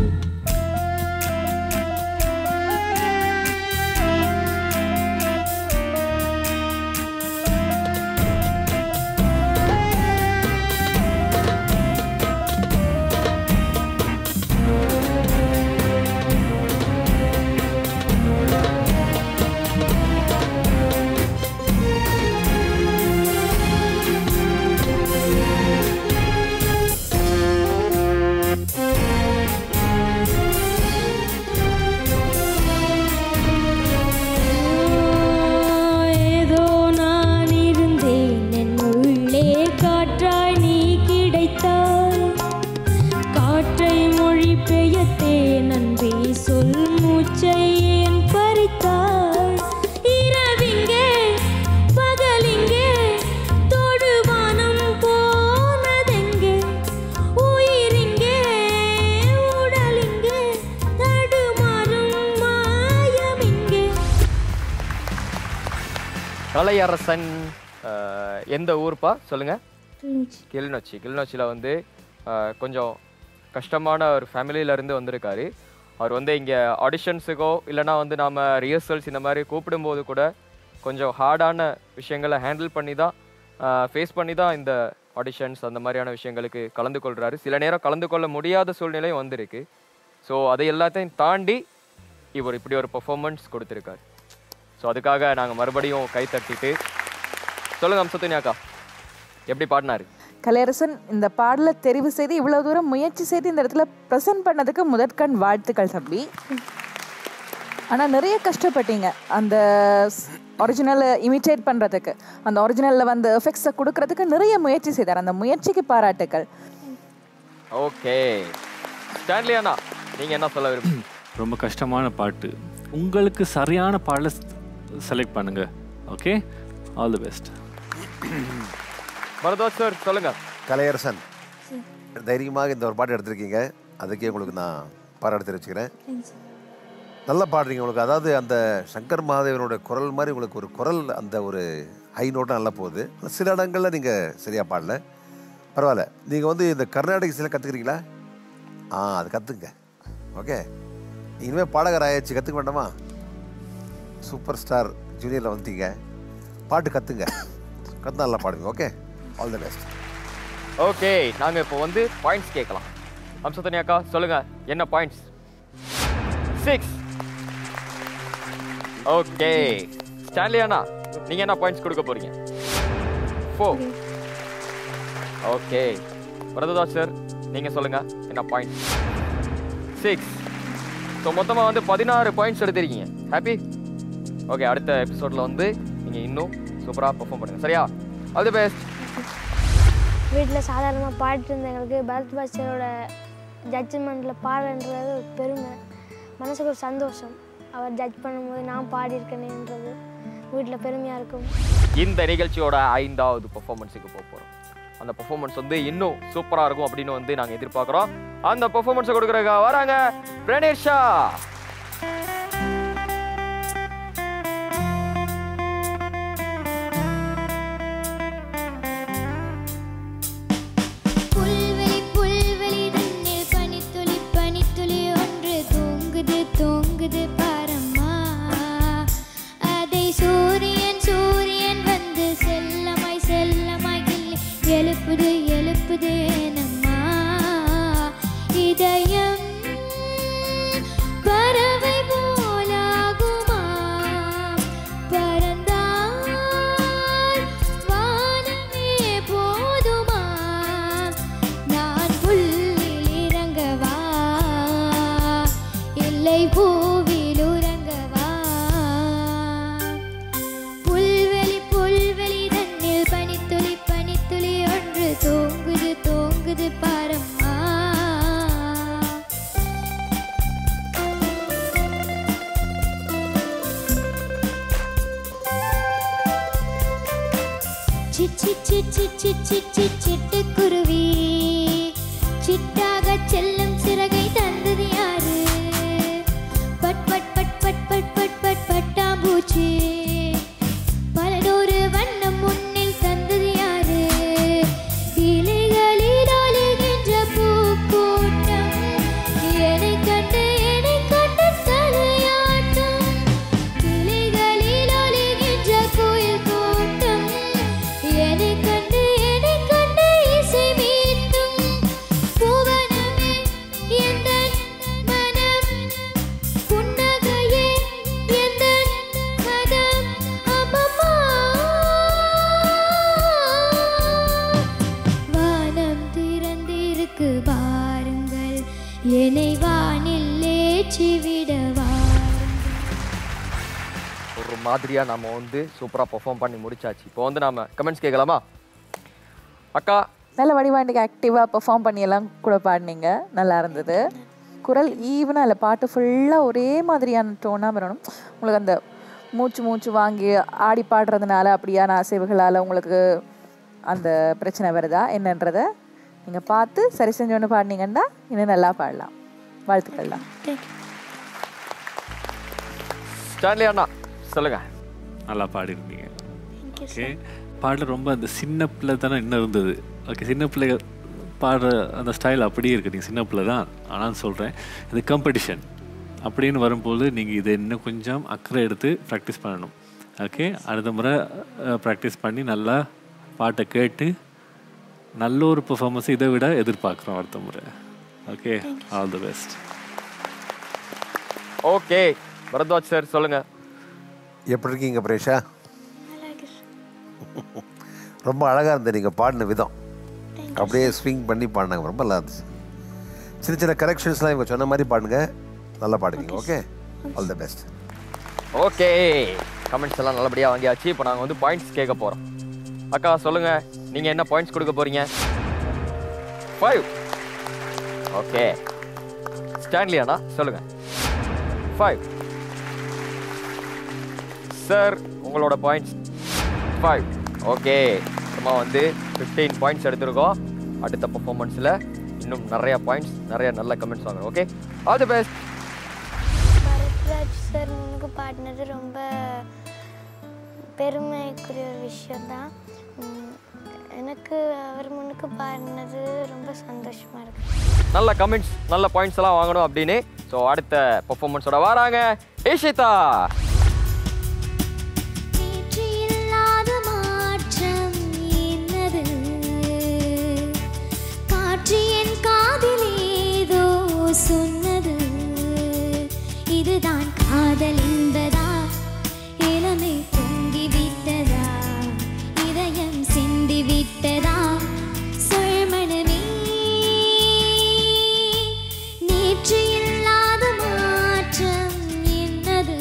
ஏதோ நான் இருந்தேன் என் உள்ளே காற்றாய் நீ கிடைத்தாய் காற்றை மொழி பெயர்த்தேன் அன்பே சொல் மூச்சை ஏன் பறித்தாய் இரவிங்கே பகலிங்கே தொடுவானம் போனதெங்கே உயிரிங்கே உடலிங்கே தடுமாறும் மாயமிங்கே கலையரசன் அஹ், எந்த ஊர்ப்பா சொல்லுங்க கிளிநொச்சி கிளிநொச்சியில் வந்து அஹ், கொஞ்சம் கஷ்டமான ஒரு ஃபேமிலியில இருந்து வந்திருக்காரு அவர் வந்து இங்கே ஆடிஷன்ஸுக்கோ இல்லைனா வந்து நாம் ரிஹர்சல்ஸ் இந்த மாதிரி கூப்பிடும்போது கூட கொஞ்சம் ஹார்டான விஷயங்களை ஹேண்டில் பண்ணி தான் ஃபேஸ் பண்ணி தான் இந்த ஆடிஷன்ஸ் அந்த மாதிரியான விஷயங்களுக்கு கலந்து கொள்கிறாரு சில நேரம் கலந்து கொள்ள முடியாத சூழ்நிலையும் வந்திருக்கு ஸோ அதை எல்லாத்தையும் தாண்டி இவர் இப்படி ஒரு பெர்ஃபார்மன்ஸ் கொடுத்துருக்காரு ஸோ அதுக்காக நாங்கள் மறுபடியும் கை தட்டிட்டு சொல்லுங்க அம்சத்தினியாக்கா எப்படி பாடினாரு கலையரசன் இந்த பாடலை தெரிவு செய்து இவ்வளவு தூரம் முயற்சி செய்து இந்த இடத்துல ப்ரெசென்ட் பண்ணதுக்கு முதற்கண் வாழ்த்துக்கள் தம்பி ஆனா நிறைய கஷ்டப்பட்டீங்க அந்த ஒரிஜினலை இமிட்டேட் பண்றதுக்கு அந்த ஒரிஜினல்ல வந்து எஃபெக்ட்ஸை கொடுக்கறதுக்கு நிறைய முயற்சி செய்தார் அந்த முயற்சிக்கு பாராட்டுக்கள் ஓகே ஸ்டான்லி அண்ணா நீங்கள் என்ன சொல்ல விரும்புறீங்க ரொம்ப கஷ்டமான பாட்டு உங்களுக்கு சரியான பாடலை செலக்ட் பண்ணுங்க okay all the best Bharadwaj sir சொல்லுங்க கலையரசன் தைரியமாக இந்த ஒரு பாட்டு எடுத்திருக்கீங்க அதுக்கே உங்களுக்கு நான் பாராட்டு தெரிவிச்சுக்கிறேன் நல்லா பாடுறீங்க உங்களுக்கு அதாவது அந்த சங்கர் மகாதேவனோட குரல் மாதிரி உங்களுக்கு ஒரு குரல் அந்த ஒரு ஹை நோட்டும் நல்லா போகுது ஆனா சில இடங்களில் நீங்கள் சரியாக பாடல பரவாயில்ல நீங்கள் வந்து இந்த கர்நாடக சில கற்றுக்கிறீங்களா ஆ அது கற்றுங்க ஓகே இனிமேல் பாடகர் ஆயாச்சு கற்றுக்க வேண்டாமா சூப்பர் ஸ்டார் ஜூனியரில் வந்துட்டீங்க பாட்டு கற்றுங்க கற்று நல்லா பாடுங்க okay all the best okay நாங்கள் இப்போ வந்து பாயிண்ட்ஸ் கேட்கலாம் அம்சத்தனியாக்கா சொல்லுங்க என்ன பாயிண்ட்ஸ் சிக்ஸ் ஓகே ஸ்டான்லி அண்ணா நீங்கள் என்ன பாயிண்ட்ஸ் கொடுக்க போறீங்க ஃபோர் ஓகே வரததாஸ் சார் நீங்கள் சொல்லுங்க என்ன பாயிண்ட்ஸ் சிக்ஸ் ஸோ மொத்தமாக வந்து பதினாறு பாயிண்ட்ஸ் எடுத்திருக்கீங்க ஹாப்பி ஓகே அடுத்த எபிசோடில் வந்து நீங்கள் இன்னும் சூப்பராக பெர்ஃபார்ம் பண்ணுங்க சரியா ஆல் தி பெஸ்ட் வீட்டில் சாதாரணமாக பாடிட்டு இருந்தவங்களுக்கு பரத் பாஸ்டரோட ஜட்ஜ்மெண்ட்டில் பாடுன்றது ஒரு பெருமை மனசுக்கு ஒரு சந்தோஷம் அவர் ஜட்ஜ் பண்ணும்போது நான் பாடியிருக்கேனேன்றது வீட்டில் பெருமையாக இருக்கும் இந்த நிகழ்ச்சியோட ஐந்தாவது பெர்ஃபார்மன்ஸுக்கு போக போகிறோம் அந்த பெர்ஃபார்மன்ஸ் வந்து இன்னும் சூப்பராக இருக்கும் அப்படின்னு வந்து நாங்கள் எதிர்பார்க்குறோம் அந்த பெர்ஃபார்மன்ஸை கொடுக்குறக்கா வராங்க பிரணேஷா புல்வெளி புல்வெளி தன்னில் பனித்துளி பனித்துளி ஒன்று தூங்குது தூங்குது பாரம்மா அதை சூரியன் சூரியன் வந்து செல்லமாய் செல்லமாய் கிள்ளி எழுப்புது எழுப்புது ஏனம்மா இதயம் பறவை போலாகுமா பறந்தால் வானமே போதுமா நான் புல்லில் இறங்கவா இல்லை பூவில் உறங்கவா புல்வெளி புல்வெளி தன்னில் பனித்துளி பனித்துளி ஒன்று தூங்குது தூங்குது பாரம்மா சிச்சி சிச்சி சிச்சி சி சிட்டுக்குருவி சிட்டாக செல்லும் சிறகை தந்தது யாரு பட் பட் பட் பட் பட் பட் பட் பட்டாம்பூச்சி பல நூறு வண்ணம் முன்னில் தந்தது யாரு இலைகளில் ஒளிர்கின்ற பூக்கூட்டம் என்னை கண்டு என்னை கண்டு தலையாட்டம் கிளிகளில் ஒளிர்கின்ற குயில் கூட்டம் என்னை கண்டு என்னை கண்டு இசை மீட்டும் புவனமே எந்தன் மனம் புன்னகையே எந்தன் மதம் அம்மம்மா வானம் திறந்திருக்கு பாருங்கள் என்னை வானில் ஏற்றி விடவா ஒரு மாதிரியாக நம்ம வந்து சூப்பராக பெர்ஃபார்ம் பண்ணி முடிச்சாச்சு இப்போ வந்து நாம கமெண்ட்ஸ் கேட்கலாமா அக்கா நல்ல வடிவாண்டிக்கு ஆக்டிவாக பெர்ஃபார்ம் பண்ணி எல்லாம் கூட பாடினீங்க நல்லா இருந்தது குரல் ஈவனாக இல்லை பாட்டு ஃபுல்லாக ஒரே மாதிரியான டோனாக வரணும் உங்களுக்கு அந்த மூச்சு மூச்சு வாங்கி ஆடி பாடுறதுனால அப்படியான அசைவுகளால் உங்களுக்கு அந்த பிரச்சனை வருதா என்னன்றதை நீங்கள் பார்த்து சரி செஞ்சோன்னு பாடினீங்கன்னா இன்னும் நல்லா பாடலாம் வாழ்த்துக்கள் தான் ஸ்டான்லி அண்ணா சொல்லுங்க நல்லா பாடிருந்தீங்க ஓகே பாடல ரொம்ப அந்த சின்ன பிள்ளை தானே இன்னும் இருந்தது ஓகே சின்ன பிள்ளை பாடுற அந்த ஸ்டைல் அப்படியே இருக்குது நீங்கள் சின்ன பிள்ளை தான் ஆனால் சொல்கிறேன் இது காம்படிஷன் அப்படின்னு வரும்போது நீங்கள் இதை இன்னும் கொஞ்சம் அக்கறை எடுத்து ப்ராக்டிஸ் பண்ணணும் ஓகே அடுத்த முறை ப்ராக்டிஸ் பண்ணி நல்லா பாட்டை கேட்டு நல்ல ஒரு பெர்ஃபார்மன்ஸ் இதை விட எதிர்பார்க்குறோம் அடுத்த முறை okay all the best okay Bharadwaj sir சொல்லுங்க எப்படி இருக்கீங்க பிரேஷா ரொம்ப அழகாக இருந்தது நீங்கள் பாடின விதம் அப்படியே ஸ்விங் பண்ணி பாடினாங்க ரொம்ப நல்லா இருந்துச்சு சின்ன சின்ன கரெக்ஷன்ஸ்லாம் இவங்க சொன்ன மாதிரி பாடுங்க நல்லா பாடுவீங்க okay all the best okay comments எல்லாம் நல்லபடியாக வாங்கியாச்சு இப்போ நாங்கள் வந்து பாயிண்ட்ஸ் கேட்க போகிறோம் அக்கா சொல்லுங்க நீங்கள் என்ன பாயிண்ட்ஸ் கொடுக்க போறீங்க ஃபைவ் ஓகே ஸ்டான்லி அண்ணா சொல்லுங்க ஃபைவ் சார் உங்களோட பாயிண்ட்ஸ் ஃபைவ் ஓகே சும்மா வந்து ஃபிஃப்டீன் பாயிண்ட்ஸ் எடுத்திருக்கோம் அடுத்த பர்ஃபார்மன்ஸில் இன்னும் நிறைய பாயிண்ட்ஸ் நிறைய நல்ல கமெண்ட்ஸ் வாங்குறோம் okay all the best Bharathraj sir முன்னுக்கு பாடினது ரொம்ப பெருமைக்குரிய ஒரு விஷயந்தான் உம், எனக்கு அவர் முன்னுக்கு பாடினது ரொம்ப சந்தோஷமாக இருக்கு நல்ல கமெண்ட்ஸ் நல்ல பாயிண்ட்ஸ் எல்லாம் வாங்கணும் அப்படின்னு ஸோ அடுத்த பர்ஃபார்மன்ஸோட வராங்க ஈஷிதா இல்லாத மாற்றம் என்னது காற்று என் காதில் ஏதோ சொன்னது இதுதான் காதல் என்பதா இளமை பொங்கி விட்டதா இதயம் சிந்தி விட்டதா சொல்மனமே நேற்று இல்லாத மாற்றம் என்னது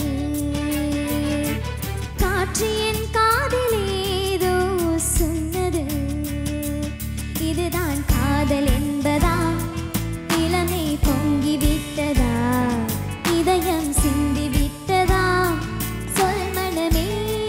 காற்று என் காதில் ஏதோ சொன்னது இதுதான் காதல் என்பதா இளமை பொங்கி விட்டதா இதயம் சிந்தி விட்டதா சொல் மனமே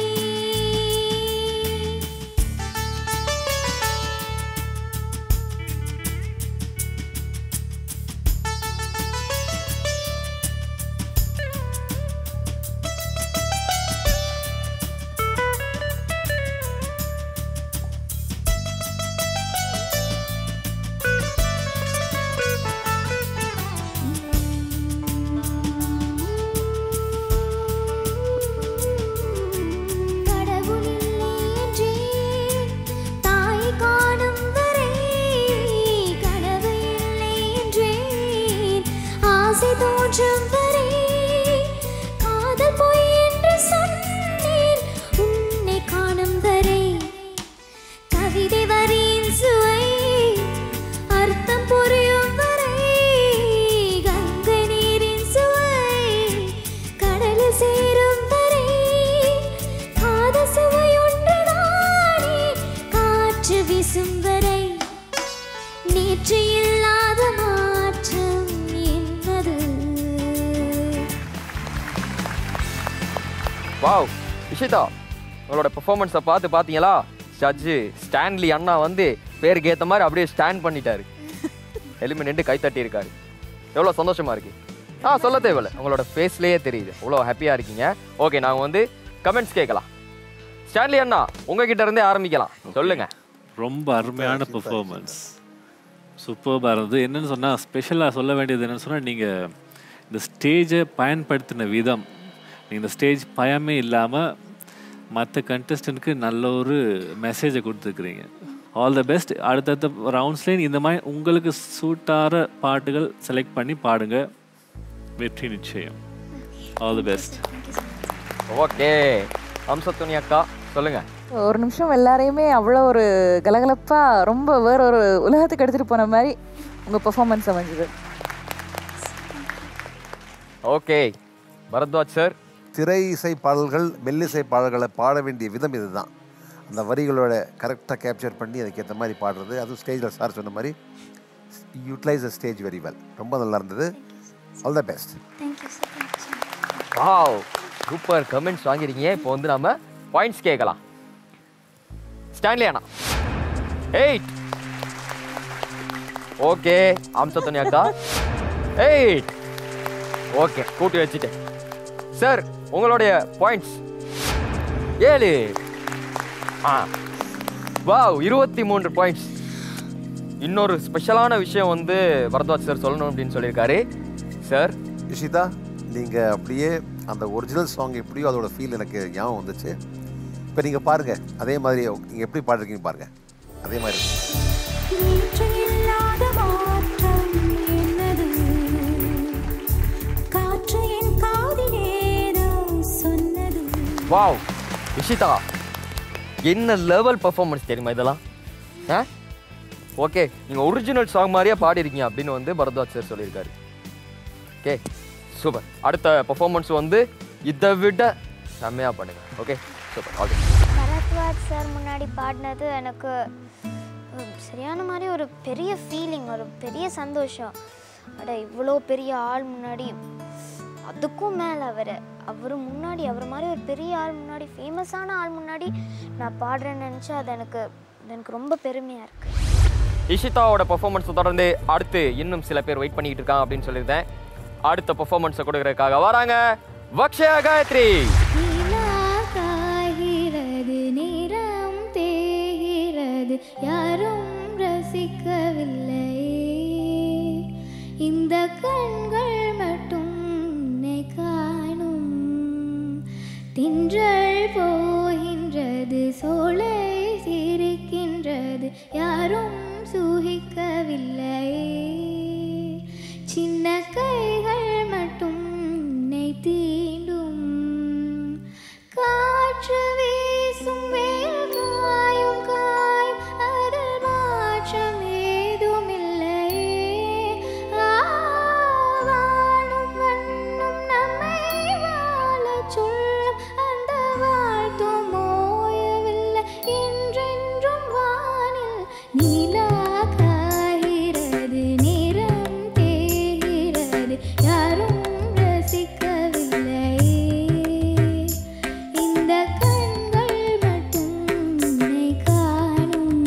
கடவுளில்லை என்றேன் தாய் காணும் வரை கனவு இல்லை என்றேன் ஆசை தோன்றும் வரை காதல் பொய் என்று சொன்னேன் உன்னை காணும் வரை கவிதை வரியின் சுவை அர்த்தம் புரியும் வரை கங்கை நீரின் சுவை கடலில் சேரும் வரை காதல் சுவை ஒன்றுதானே காற்று வீசும் வரை நேற்று இல்லாத மாற்றம் என்னது வாவ் இஷிதா உங்களோட பெர்ஃபார்மன்ஸை பார்த்து பார்த்தீங்களா ஜட்ஜு ஸ்டான்லி அண்ணா வந்து பேருக்கு ஏற்ற மாதிரி அப்படியே ஸ்டாண்ட் பண்ணிட்டாரு எலும்பி நின்று கை தட்டி இருக்காரு எவ்வளோ சந்தோஷமா இருக்கு ஆ சொல்ல தேவையில்ல உங்களோட ஃபேஸ்லேயே தெரியுது அவ்வளோ ஹாப்பியாக இருக்கீங்க ஓகே நாங்கள் வந்து கமெண்ட்ஸ் கேட்கலாம் ஸ்டான்லி அண்ணா உங்ககிட்ட இருந்தே ஆரம்பிக்கலாம் சொல்லுங்க ரொம்ப அருமையான பெர்ஃபார்மன்ஸ் சூப்பர்பாக இருந்தது என்னன்னு சொன்னால் ஸ்பெஷலாக சொல்ல வேண்டியது என்னன்னு சொன்னால் நீங்கள் இந்த ஸ்டேஜை பயன்படுத்தின விதம் நீங்கள் இந்த ஸ்டேஜ் பயமே இல்லாமல் மற்ற கண்டஸ்டன்ட்க்கு நல்ல ஒரு மெசேஜை கொடுத்துருக்குறீங்க ஆல் த பெஸ்ட் அடுத்தடுத்த ரவுண்ட்ஸ்லேயும் இந்த மாதிரி உங்களுக்கு சூட்டார பாட்டுகள் செலக்ட் பண்ணி பாடுங்க வெற்றி நிச்சயம் all the best okay Amsathuni அக்கா சொல்லுங்க ஒரு நிமிஷம் எல்லாரையுமே அவ்வளோ ஒரு கலகலப்பா ரொம்ப வேற ஒரு உலகத்துக்கு எடுத்துட்டு போன மாதிரி உங்க பெர்ஃபார்மன்ஸ் அமைஞ்சது ஓகே பரத்வாஜ் சார் திரை இசை பாடல்கள் மெல்லிசை பாடல்களை பாட வேண்டிய விதம் இதுதான் அந்த வரிகளோட கரெக்டாக கேப்சர் பண்ணி அதுக்கேற்ற மாதிரி பாடுறது அதுவும் ஸ்டேஜில் சார் சொன்ன மாதிரி utilise the stage very well ரொம்ப நல்லா இருந்தது all the best wow super comments வாங்கிருக்கீங்க இப்போ வந்து நாம பாயிண்ட்ஸ் கேட்கலாம் ஸ்டான்லி அண்ணா எயிட் ஓகே அம்சத்துணி அக்கா எயிட் ஓகே கூட்டி வச்சுட்டேன் சார் உங்களுடைய பாயிண்ட்ஸ் ஏழு ஆ வாவ் இருபத்தி மூன்று பாயிண்ட்ஸ் இன்னொரு ஸ்பெஷலான விஷயம் வந்து பரத்வாஜ் சார் சொல்லணும் அப்படின்னு சொல்லியிருக்காரு சார் இஷிதா நீங்கள் அப்படியே அந்த ஒரிஜினல் சாங் எப்படியோ அதோட ஃபீல் எனக்கு ஞாபகம் வந்துச்சு இப்போ நீங்கள் பாருங்கள் அதே மாதிரி நீங்கள் எப்படி பாடுறீங்கன்னு பாருங்கள் அதே மாதிரி நேற்று இல்லாத மாற்றம் என்னது காற்று என் காதிலேதோ சொன்னது வாவ் இஷிதா என்ன லெவல் பெர்ஃபார்மன்ஸ் தெரியுமா இதெல்லாம் ஆ ஓகே நீங்கள் ஒரிஜினல் சாங் மாதிரியே பாடிருக்கீங்க அப்படின்னு வந்து பரத்வாஜ் சார் சொல்லியிருக்காரு ஓகே சூப்பர் அடுத்த பெர்ஃபார்மன்ஸ் வந்து இதை விட செம்மையாக பண்ணுங்க okay super all Bharadwaj sir முன்னாடி பாடினது எனக்கு உம், சரியான மாதிரி ஒரு பெரிய ஃபீலிங் ஒரு பெரிய சந்தோஷம் அட இவ்வளோ பெரிய ஆள் முன்னாடி அதுக்கும் மேலே அவர் அவர் முன்னாடி அவர் மாதிரி ஒரு பெரிய ஆள் முன்னாடி ஃபேமஸான ஆள் முன்னாடி நான் பாடுறேன்னு நினச்சா அது எனக்கு அது எனக்கு ரொம்ப பெருமையாக இருக்குது இஷிதாவோட பெர்ஃபார்மன்ஸ் தொடர்ந்து அடுத்து இன்னும் சில பேர் வெயிட் பண்ணிட்டு இருக்காங்க அப்படின்னு சொல்லியிருந்தேன் அடுத்த பெர்ஃபார்மன்ஸை கொடுக்கறதுக்காக வராங்க வக்ஷயா காயத்ரி காகிறது நேரம் தேகிறது யாரும் ரசிக்கவில்லை இந்த கண்கள் மட்டும் உன்னை காணும் தின்றல் போகின்றது சோலை சிரிக்கின்றது யாரும் சூகிக்கவில்லை சின்ன கைகள் மட்டும் உன்னை தீண்டும் காற்று வீசும் வேல் காயும் காயும் அதில் மாற்றம் ஏதுமில்லை வாழும் மண்ணும் நம்மை வாழச் சொல்லும் அந்த வாழ்த்தும் ஓயவில்லை என்றென்றும் வானில் நீலா காகிறது நேரம் தேகிறது யாரும் ரசிக்கவில்லை இந்த கண்கள் மட்டும் உன்னை காணும்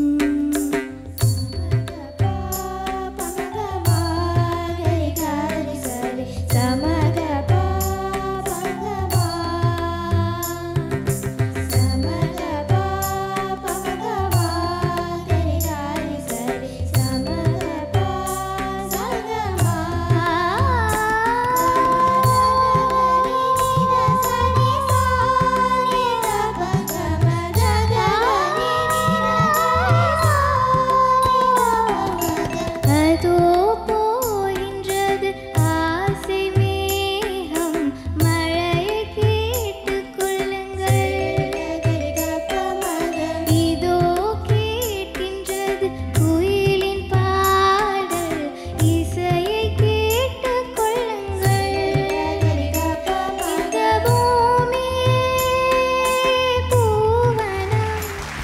அதோ போகின்றது ஆசை மேகம் மழையை கேட்டுக் கொள்ளுங்கள் இதோ கேட்கின்றது குயிலின் பாடல் இசையை கேட்டுக் கொள்ளுங்கள் இந்த பூமியே பூவனம்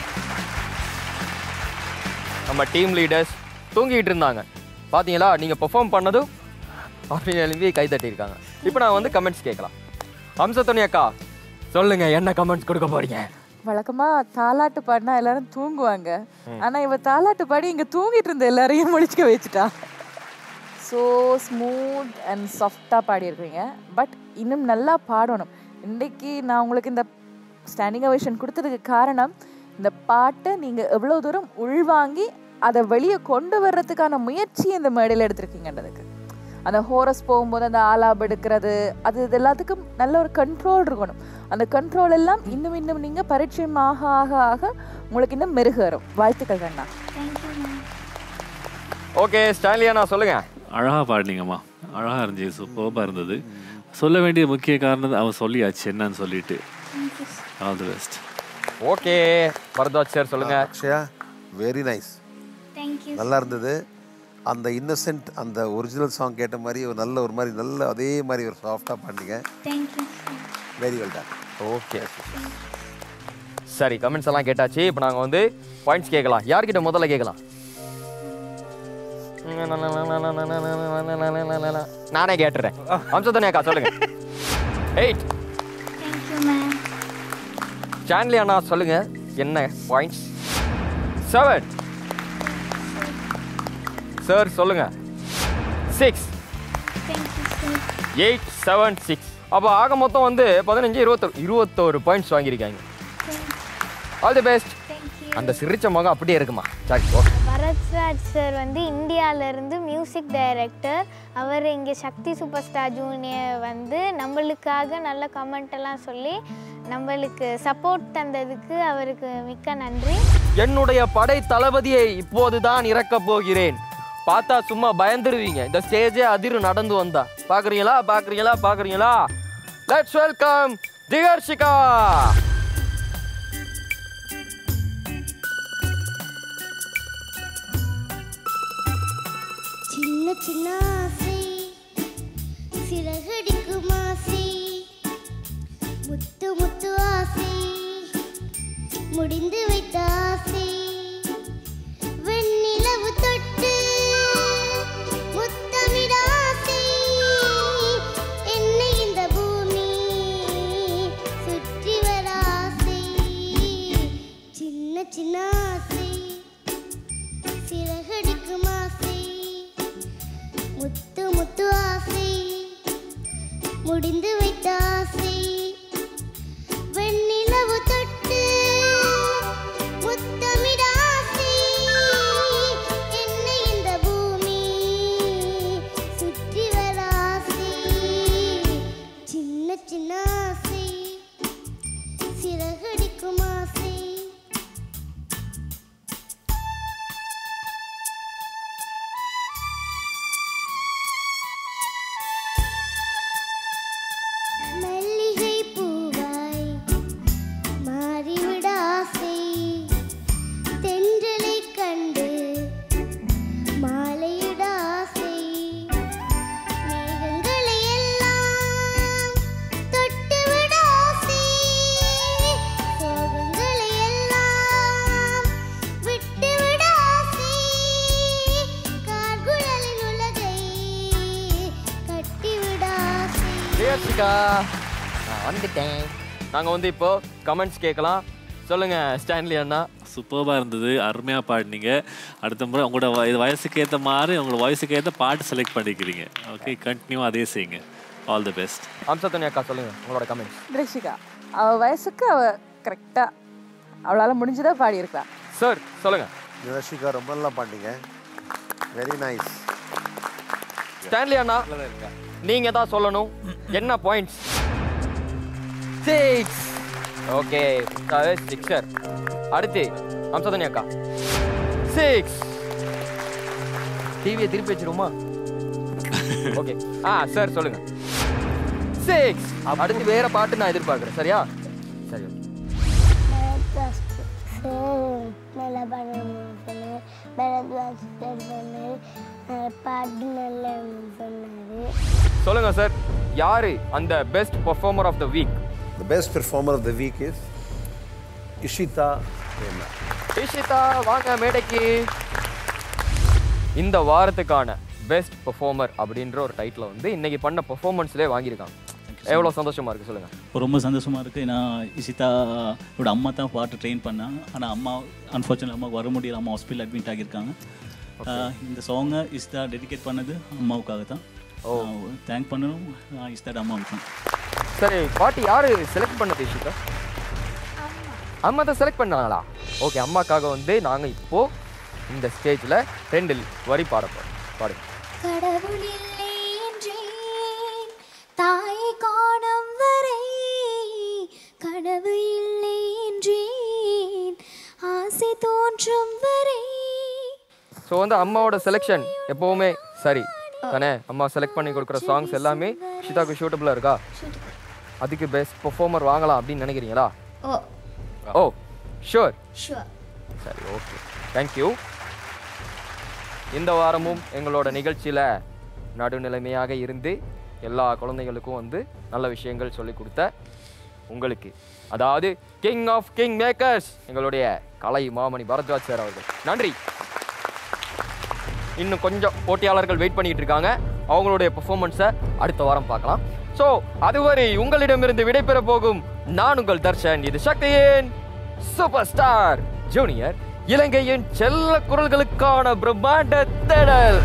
நம்ம டீம் லீடர்ஸ் தூங்கிட்டு இருந்தாங்க பாத்தீங்களா நீங்க பெர்ஃபார்ம் பண்ணதும் அப்படின்னு எழுப்பி கை தட்டியிருக்காங்க இப்போ நான் வந்து கமெண்ட்ஸ் கேட்கலாம் அம்சத்தோனி அக்கா சொல்லுங்க என்ன கமெண்ட்ஸ் கொடுக்க போறீங்க வழக்கமா தாலாட்டு பாடினா எல்லாரும் தூங்குவாங்க ஆனா இவ தாலாட்டு பாடி இங்க தூங்கிட்டு இருந்த எல்லாரையும் முழிச்சுக்க வச்சுட்டா ஸோ ஸ்மூத் அண்ட் சாஃப்டாக பாடியிருக்கீங்க பட் இன்னும் நல்லா பாடணும் இன்றைக்கி நான் உங்களுக்கு இந்த ஸ்டாண்டிங் அவேஷன் கொடுத்ததுக்கு காரணம் இந்த பாட்டை நீங்கள் எவ்வளோ தூரம் உள்வாங்கி அதை வெளியே கொண்டு வர்றதுக்கான முயற்சி இந்த மேடையில் எடுத்திருக்கீங்கன்றதுக்கு அந்த ஹோரஸ் போகும்போது அந்த ஆலாப் எடுக்கிறது அது இது எல்லாத்துக்கும் நல்ல ஒரு கண்ட்ரோல் இருக்கணும் அந்த கண்ட்ரோல் எல்லாம் இன்னும் இன்னும் நீங்கள் பரிச்சயம் ஆக ஆக ஆக உங்களுக்கு இன்னும் மெருகேறும் வாழ்த்துக்கள் கண்ணா ஓகே ஸ்டாலியானா சொல்லுங்க அழகாக பாடினீங்கம்மா அழகாக இருந்துச்சு சூப்பராக இருந்தது சொல்ல வேண்டிய முக்கிய காரணம் அவன் சொல்லியாச்சு என்னன்னு சொல்லிட்டு all the best okay Bharadwaj sir சொல்லுங்க அக்ஷயா வெரி நைஸ் தேங்க்யூ நல்லா இருந்தது அந்த இன்னசென்ட் அந்த ஒரிஜினல் சாங் கேட்ட மாதிரி ஒரு நல்ல ஒரு மாதிரி நல்ல அதே மாதிரி ஒரு சாஃப்டாக பாடினீங்க thank you very well done okay சரி கமெண்ட்ஸ் எல்லாம் கேட்டாச்சு இப்போ நாங்கள் வந்து பாயிண்ட்ஸ் கேட்கலாம் யார்கிட்ட முதல்ல கேட்கலாம் நானே கேட்டுறேன் அம்சத்தனி அக்கா சொல்லுங்க எயிட் தேங்க்யூ மேம் சான்லி அண்ணா சொல்லுங்க என்ன பாயிண்ட்ஸ் செவன் சார் சொல்லுங்க six thank you sir eight seven six அப்போ ஆக மொத்தம் வந்து பதினஞ்சு இருபத்தொரு இருபத்தோரு பாயிண்ட்ஸ் வாங்கியிருக்காங்க ஆல் தி பெஸ்ட் அந்த சிரிச்ச முகம் அப்படியே இருக்குமா சரி ஓகே பரத் பரத்ராஜ் சார் வந்து இந்தியாவிலேருந்து மியூசிக் டைரக்டர் அவர் இங்கே சக்தி சூப்பர் ஸ்டார் ஜூனியர் வந்து நம்மளுக்காக நல்ல கமெண்ட் எல்லாம் சொல்லி நம்மளுக்கு சப்போர்ட் தந்ததுக்கு அவருக்கு மிக்க நன்றி என்னுடைய படை தளபதியை இப்போதுதான் இறக்கப் போகிறேன் பார்த்தா சும்மா பயந்துருவீங்க இந்த ஸ்டேஜே அதிரு நடந்து வந்தா பாக்குறீங்களா பாக்குறீங்களா பாக்குறீங்களா லெட்ஸ் வெல்கம் திகர்ஷிகா சின்ன சின்ன ஆசை சிறகடிக்கும் ஆசை முத்து முத்து ஆசை முடிந்து வைத்த ஆசை வெண்ணிலவு தொட்டு முத்தமிட ஆசை என்னை இந்த பூமி சுற்றி வர ஆசை சின்ன சின்ன ஆசை சிறகடிக்கும் ஆசை முத்து முத்து ஆசை முடிந்து வைத்த ஆசை வெண்ணிலவு தொட்டு முத்தமிட ஆசை என்னை இந்த பூமி சுற்றி வர ஆசை சின்ன சின்ன ஆசை சிறகடிக்கும் ஆசை மல்லிகை பூவாய் மாறிவிட ஆசை தென்றலை கண்டு மாலையிட ஆசை மேகங்களை எல்லாம் தொட்டுவிட ஆசை சோகங்களை எல்லாம் விட்டுவிட ஆசை கார்குழலின் உலகை கட்டிவிட ஆசை திகர்ஷிகா நான் வந்துட்டேன் நாங்க வந்து இப்போ கமெண்ட்ஸ் கேட்கலாம் சொல்லுங்க ஸ்டான்லி அண்ணா சூப்பராக இருந்தது அருமையாக பாடினீங்க அடுத்த முறை உங்களோட வய- வயசுக்கு ஏற்ற மாதிரி உங்களோட வயசுக்கு ஏற்ற பாட்டு செலக்ட் பண்ணிக்கிறீங்க ஓகே கண்டினியூ அதே செய்யுங்க ஆல் தி பெஸ்ட் அம்சத்தனி அக்கா சொல்லுங்க உங்களோட கமெண்ட்ஸ் திரஷிகா அவ வயசுக்கு அவ கரெக்டா அவளால முடிஞ்சதா பாடி இருக்கா சார் சொல்லுங்க ரஷிகா ரொம்ப நல்லா பாட்டீங்க வெரி நைஸ் ஸ்டான்லி அண்ணா நீங்க தான் சொல்லணும் என்ன பாயிண்ட்ஸ் சிக்ஸ் ஓகே சிக்ஸர் அடுத்து அம்சதனி அக்கா சிக்ஸ் டிவியை திருப்பி வச்சிருமா ஓகே ஆ சார் சொல்லுங்க சிக்ஸ் அடுத்து வேற பாட்டு நான் எதிர்பார்க்குறேன் சரியா சரி நல்லா பண்ணணும்னு சொன்னார் பரத்வாஜ் சார் சொன்னார் பாட்டு நல்லா சொன்னார் சொல்லுங்க சார் யாரு அந்த best performer of the week The best performer of the week is Ishita Prema. Ishita வாங்க மேடைக்கு இந்த வாரத்துக்கான பெஸ்ட் பெர்ஃபார்மர் அப்படின்ற ஒரு டைட்டில் வந்து இன்னைக்கு பண்ண பெர்ஃபார்மன்ஸ்லேயே வாங்கியிருக்காங்க எவ்வளோ சந்தோஷமா இருக்கு சொல்லுங்க ரொம்ப சந்தோஷமாக இருக்குது நான் இசிதாவோட அம்மா தான் பாட்டு ட்ரெயின் பண்ணேன் ஆனால் அம்மா அன்ஃபார்ச்சுனேட் அம்மாவுக்கு வர முடியல அம்மா ஹாஸ்பிட்டல் அட்மிட் ஆகியிருக்காங்க ஆஹ் இந்த சாங்கை இஸ்தா டெடிகேட் பண்ணது அம்மாவுக்காக தான் தேங்க் பண்ணணும் ஆஹ் இஸ்தாட அம்மாவுக்கு தான் சரி பாட்டு யாரு செலக்ட் பண்ணது இஷிதா அம்மா தான் செலக்ட் பண்ணாங்களா ஓகே அம்மாக்காக வந்து நாங்கள் இப்போ இந்த ஸ்டேஜில் ரெண்டு வரி பாட போகிறோம் பாடுங்க கடவுள் இல்லை என்றேன் தாயை காணும் வரை கனவு இல்லை என்றேன் ஆசை தோன்றும் வரை ஸோ வந்து அம்மாவோட செலெக்ஷன் எப்போவுமே சரி தானே அம்மா செலக்ட் பண்ணி கொடுக்குற சாங்ஸ் எல்லாமே ஷிதாக்கு ஷூட்டபுளாக இருக்கா அதுக்கு பெஸ்ட் பெர்ஃபார்மர் வாங்கலாம் அப்படின்னு நினைக்கிறீங்களா ஓ ஓ ஷூர் ஷுவர் சரி ஓகே தேங்க்யூ இந்த வாரமும் எங்களோட நிகழ்ச்சியில் நடுநிலைமையாக இருந்து எல்லா குழந்தைகளுக்கும் வந்து நல்ல விஷயங்கள் சொல்லி கொடுத்த உங்களுக்கு அதாவது கிங் ஆஃப் கிங் மேக்கர்ஸ் எங்களுடைய கலை மாமணி பரத்வாஜ் சார் அவர்கள் நன்றி இன்னும் கொஞ்சம் போட்டியாளர்கள் வெயிட் பண்ணிட்டு இருக்காங்க அவங்களுடைய பெர்ஃபார்மன்ஸை அடுத்த வாரம் பார்க்கலாம் ஸோ அதுவரை உங்களிடமிருந்து விடைபெற போகும் நான் உங்கள் தர்ஷன் இது சக்தியின் சூப்பர் ஸ்டார் ஜூனியர் இலங்கையின் செல்ல குரல்களுக்கான பிரம்மாண்ட தேடல்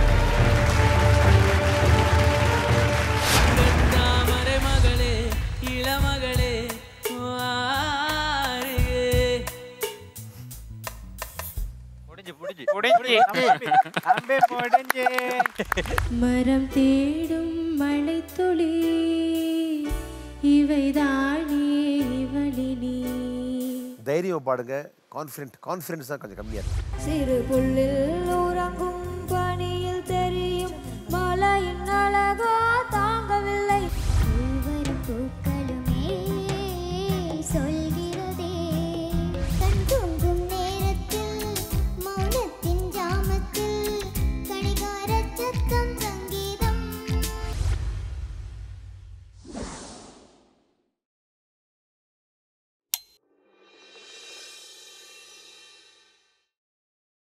தாமரை மகளே இளமகளே வாரியே. முடிஞ்சு முடிஞ்சு முடிஞ்சு அம்பே முடிஞ்சு மரம் தேடும் மழைத்துளி இவைதானே இவளினி தைரியம் பாடுங்க கான்ஃபிடென்ட் கான்ஃபிடென்ஸ் தான் கொஞ்சம் கம்மியாக இருக்கு சிறு புல்லில் உறங்கும்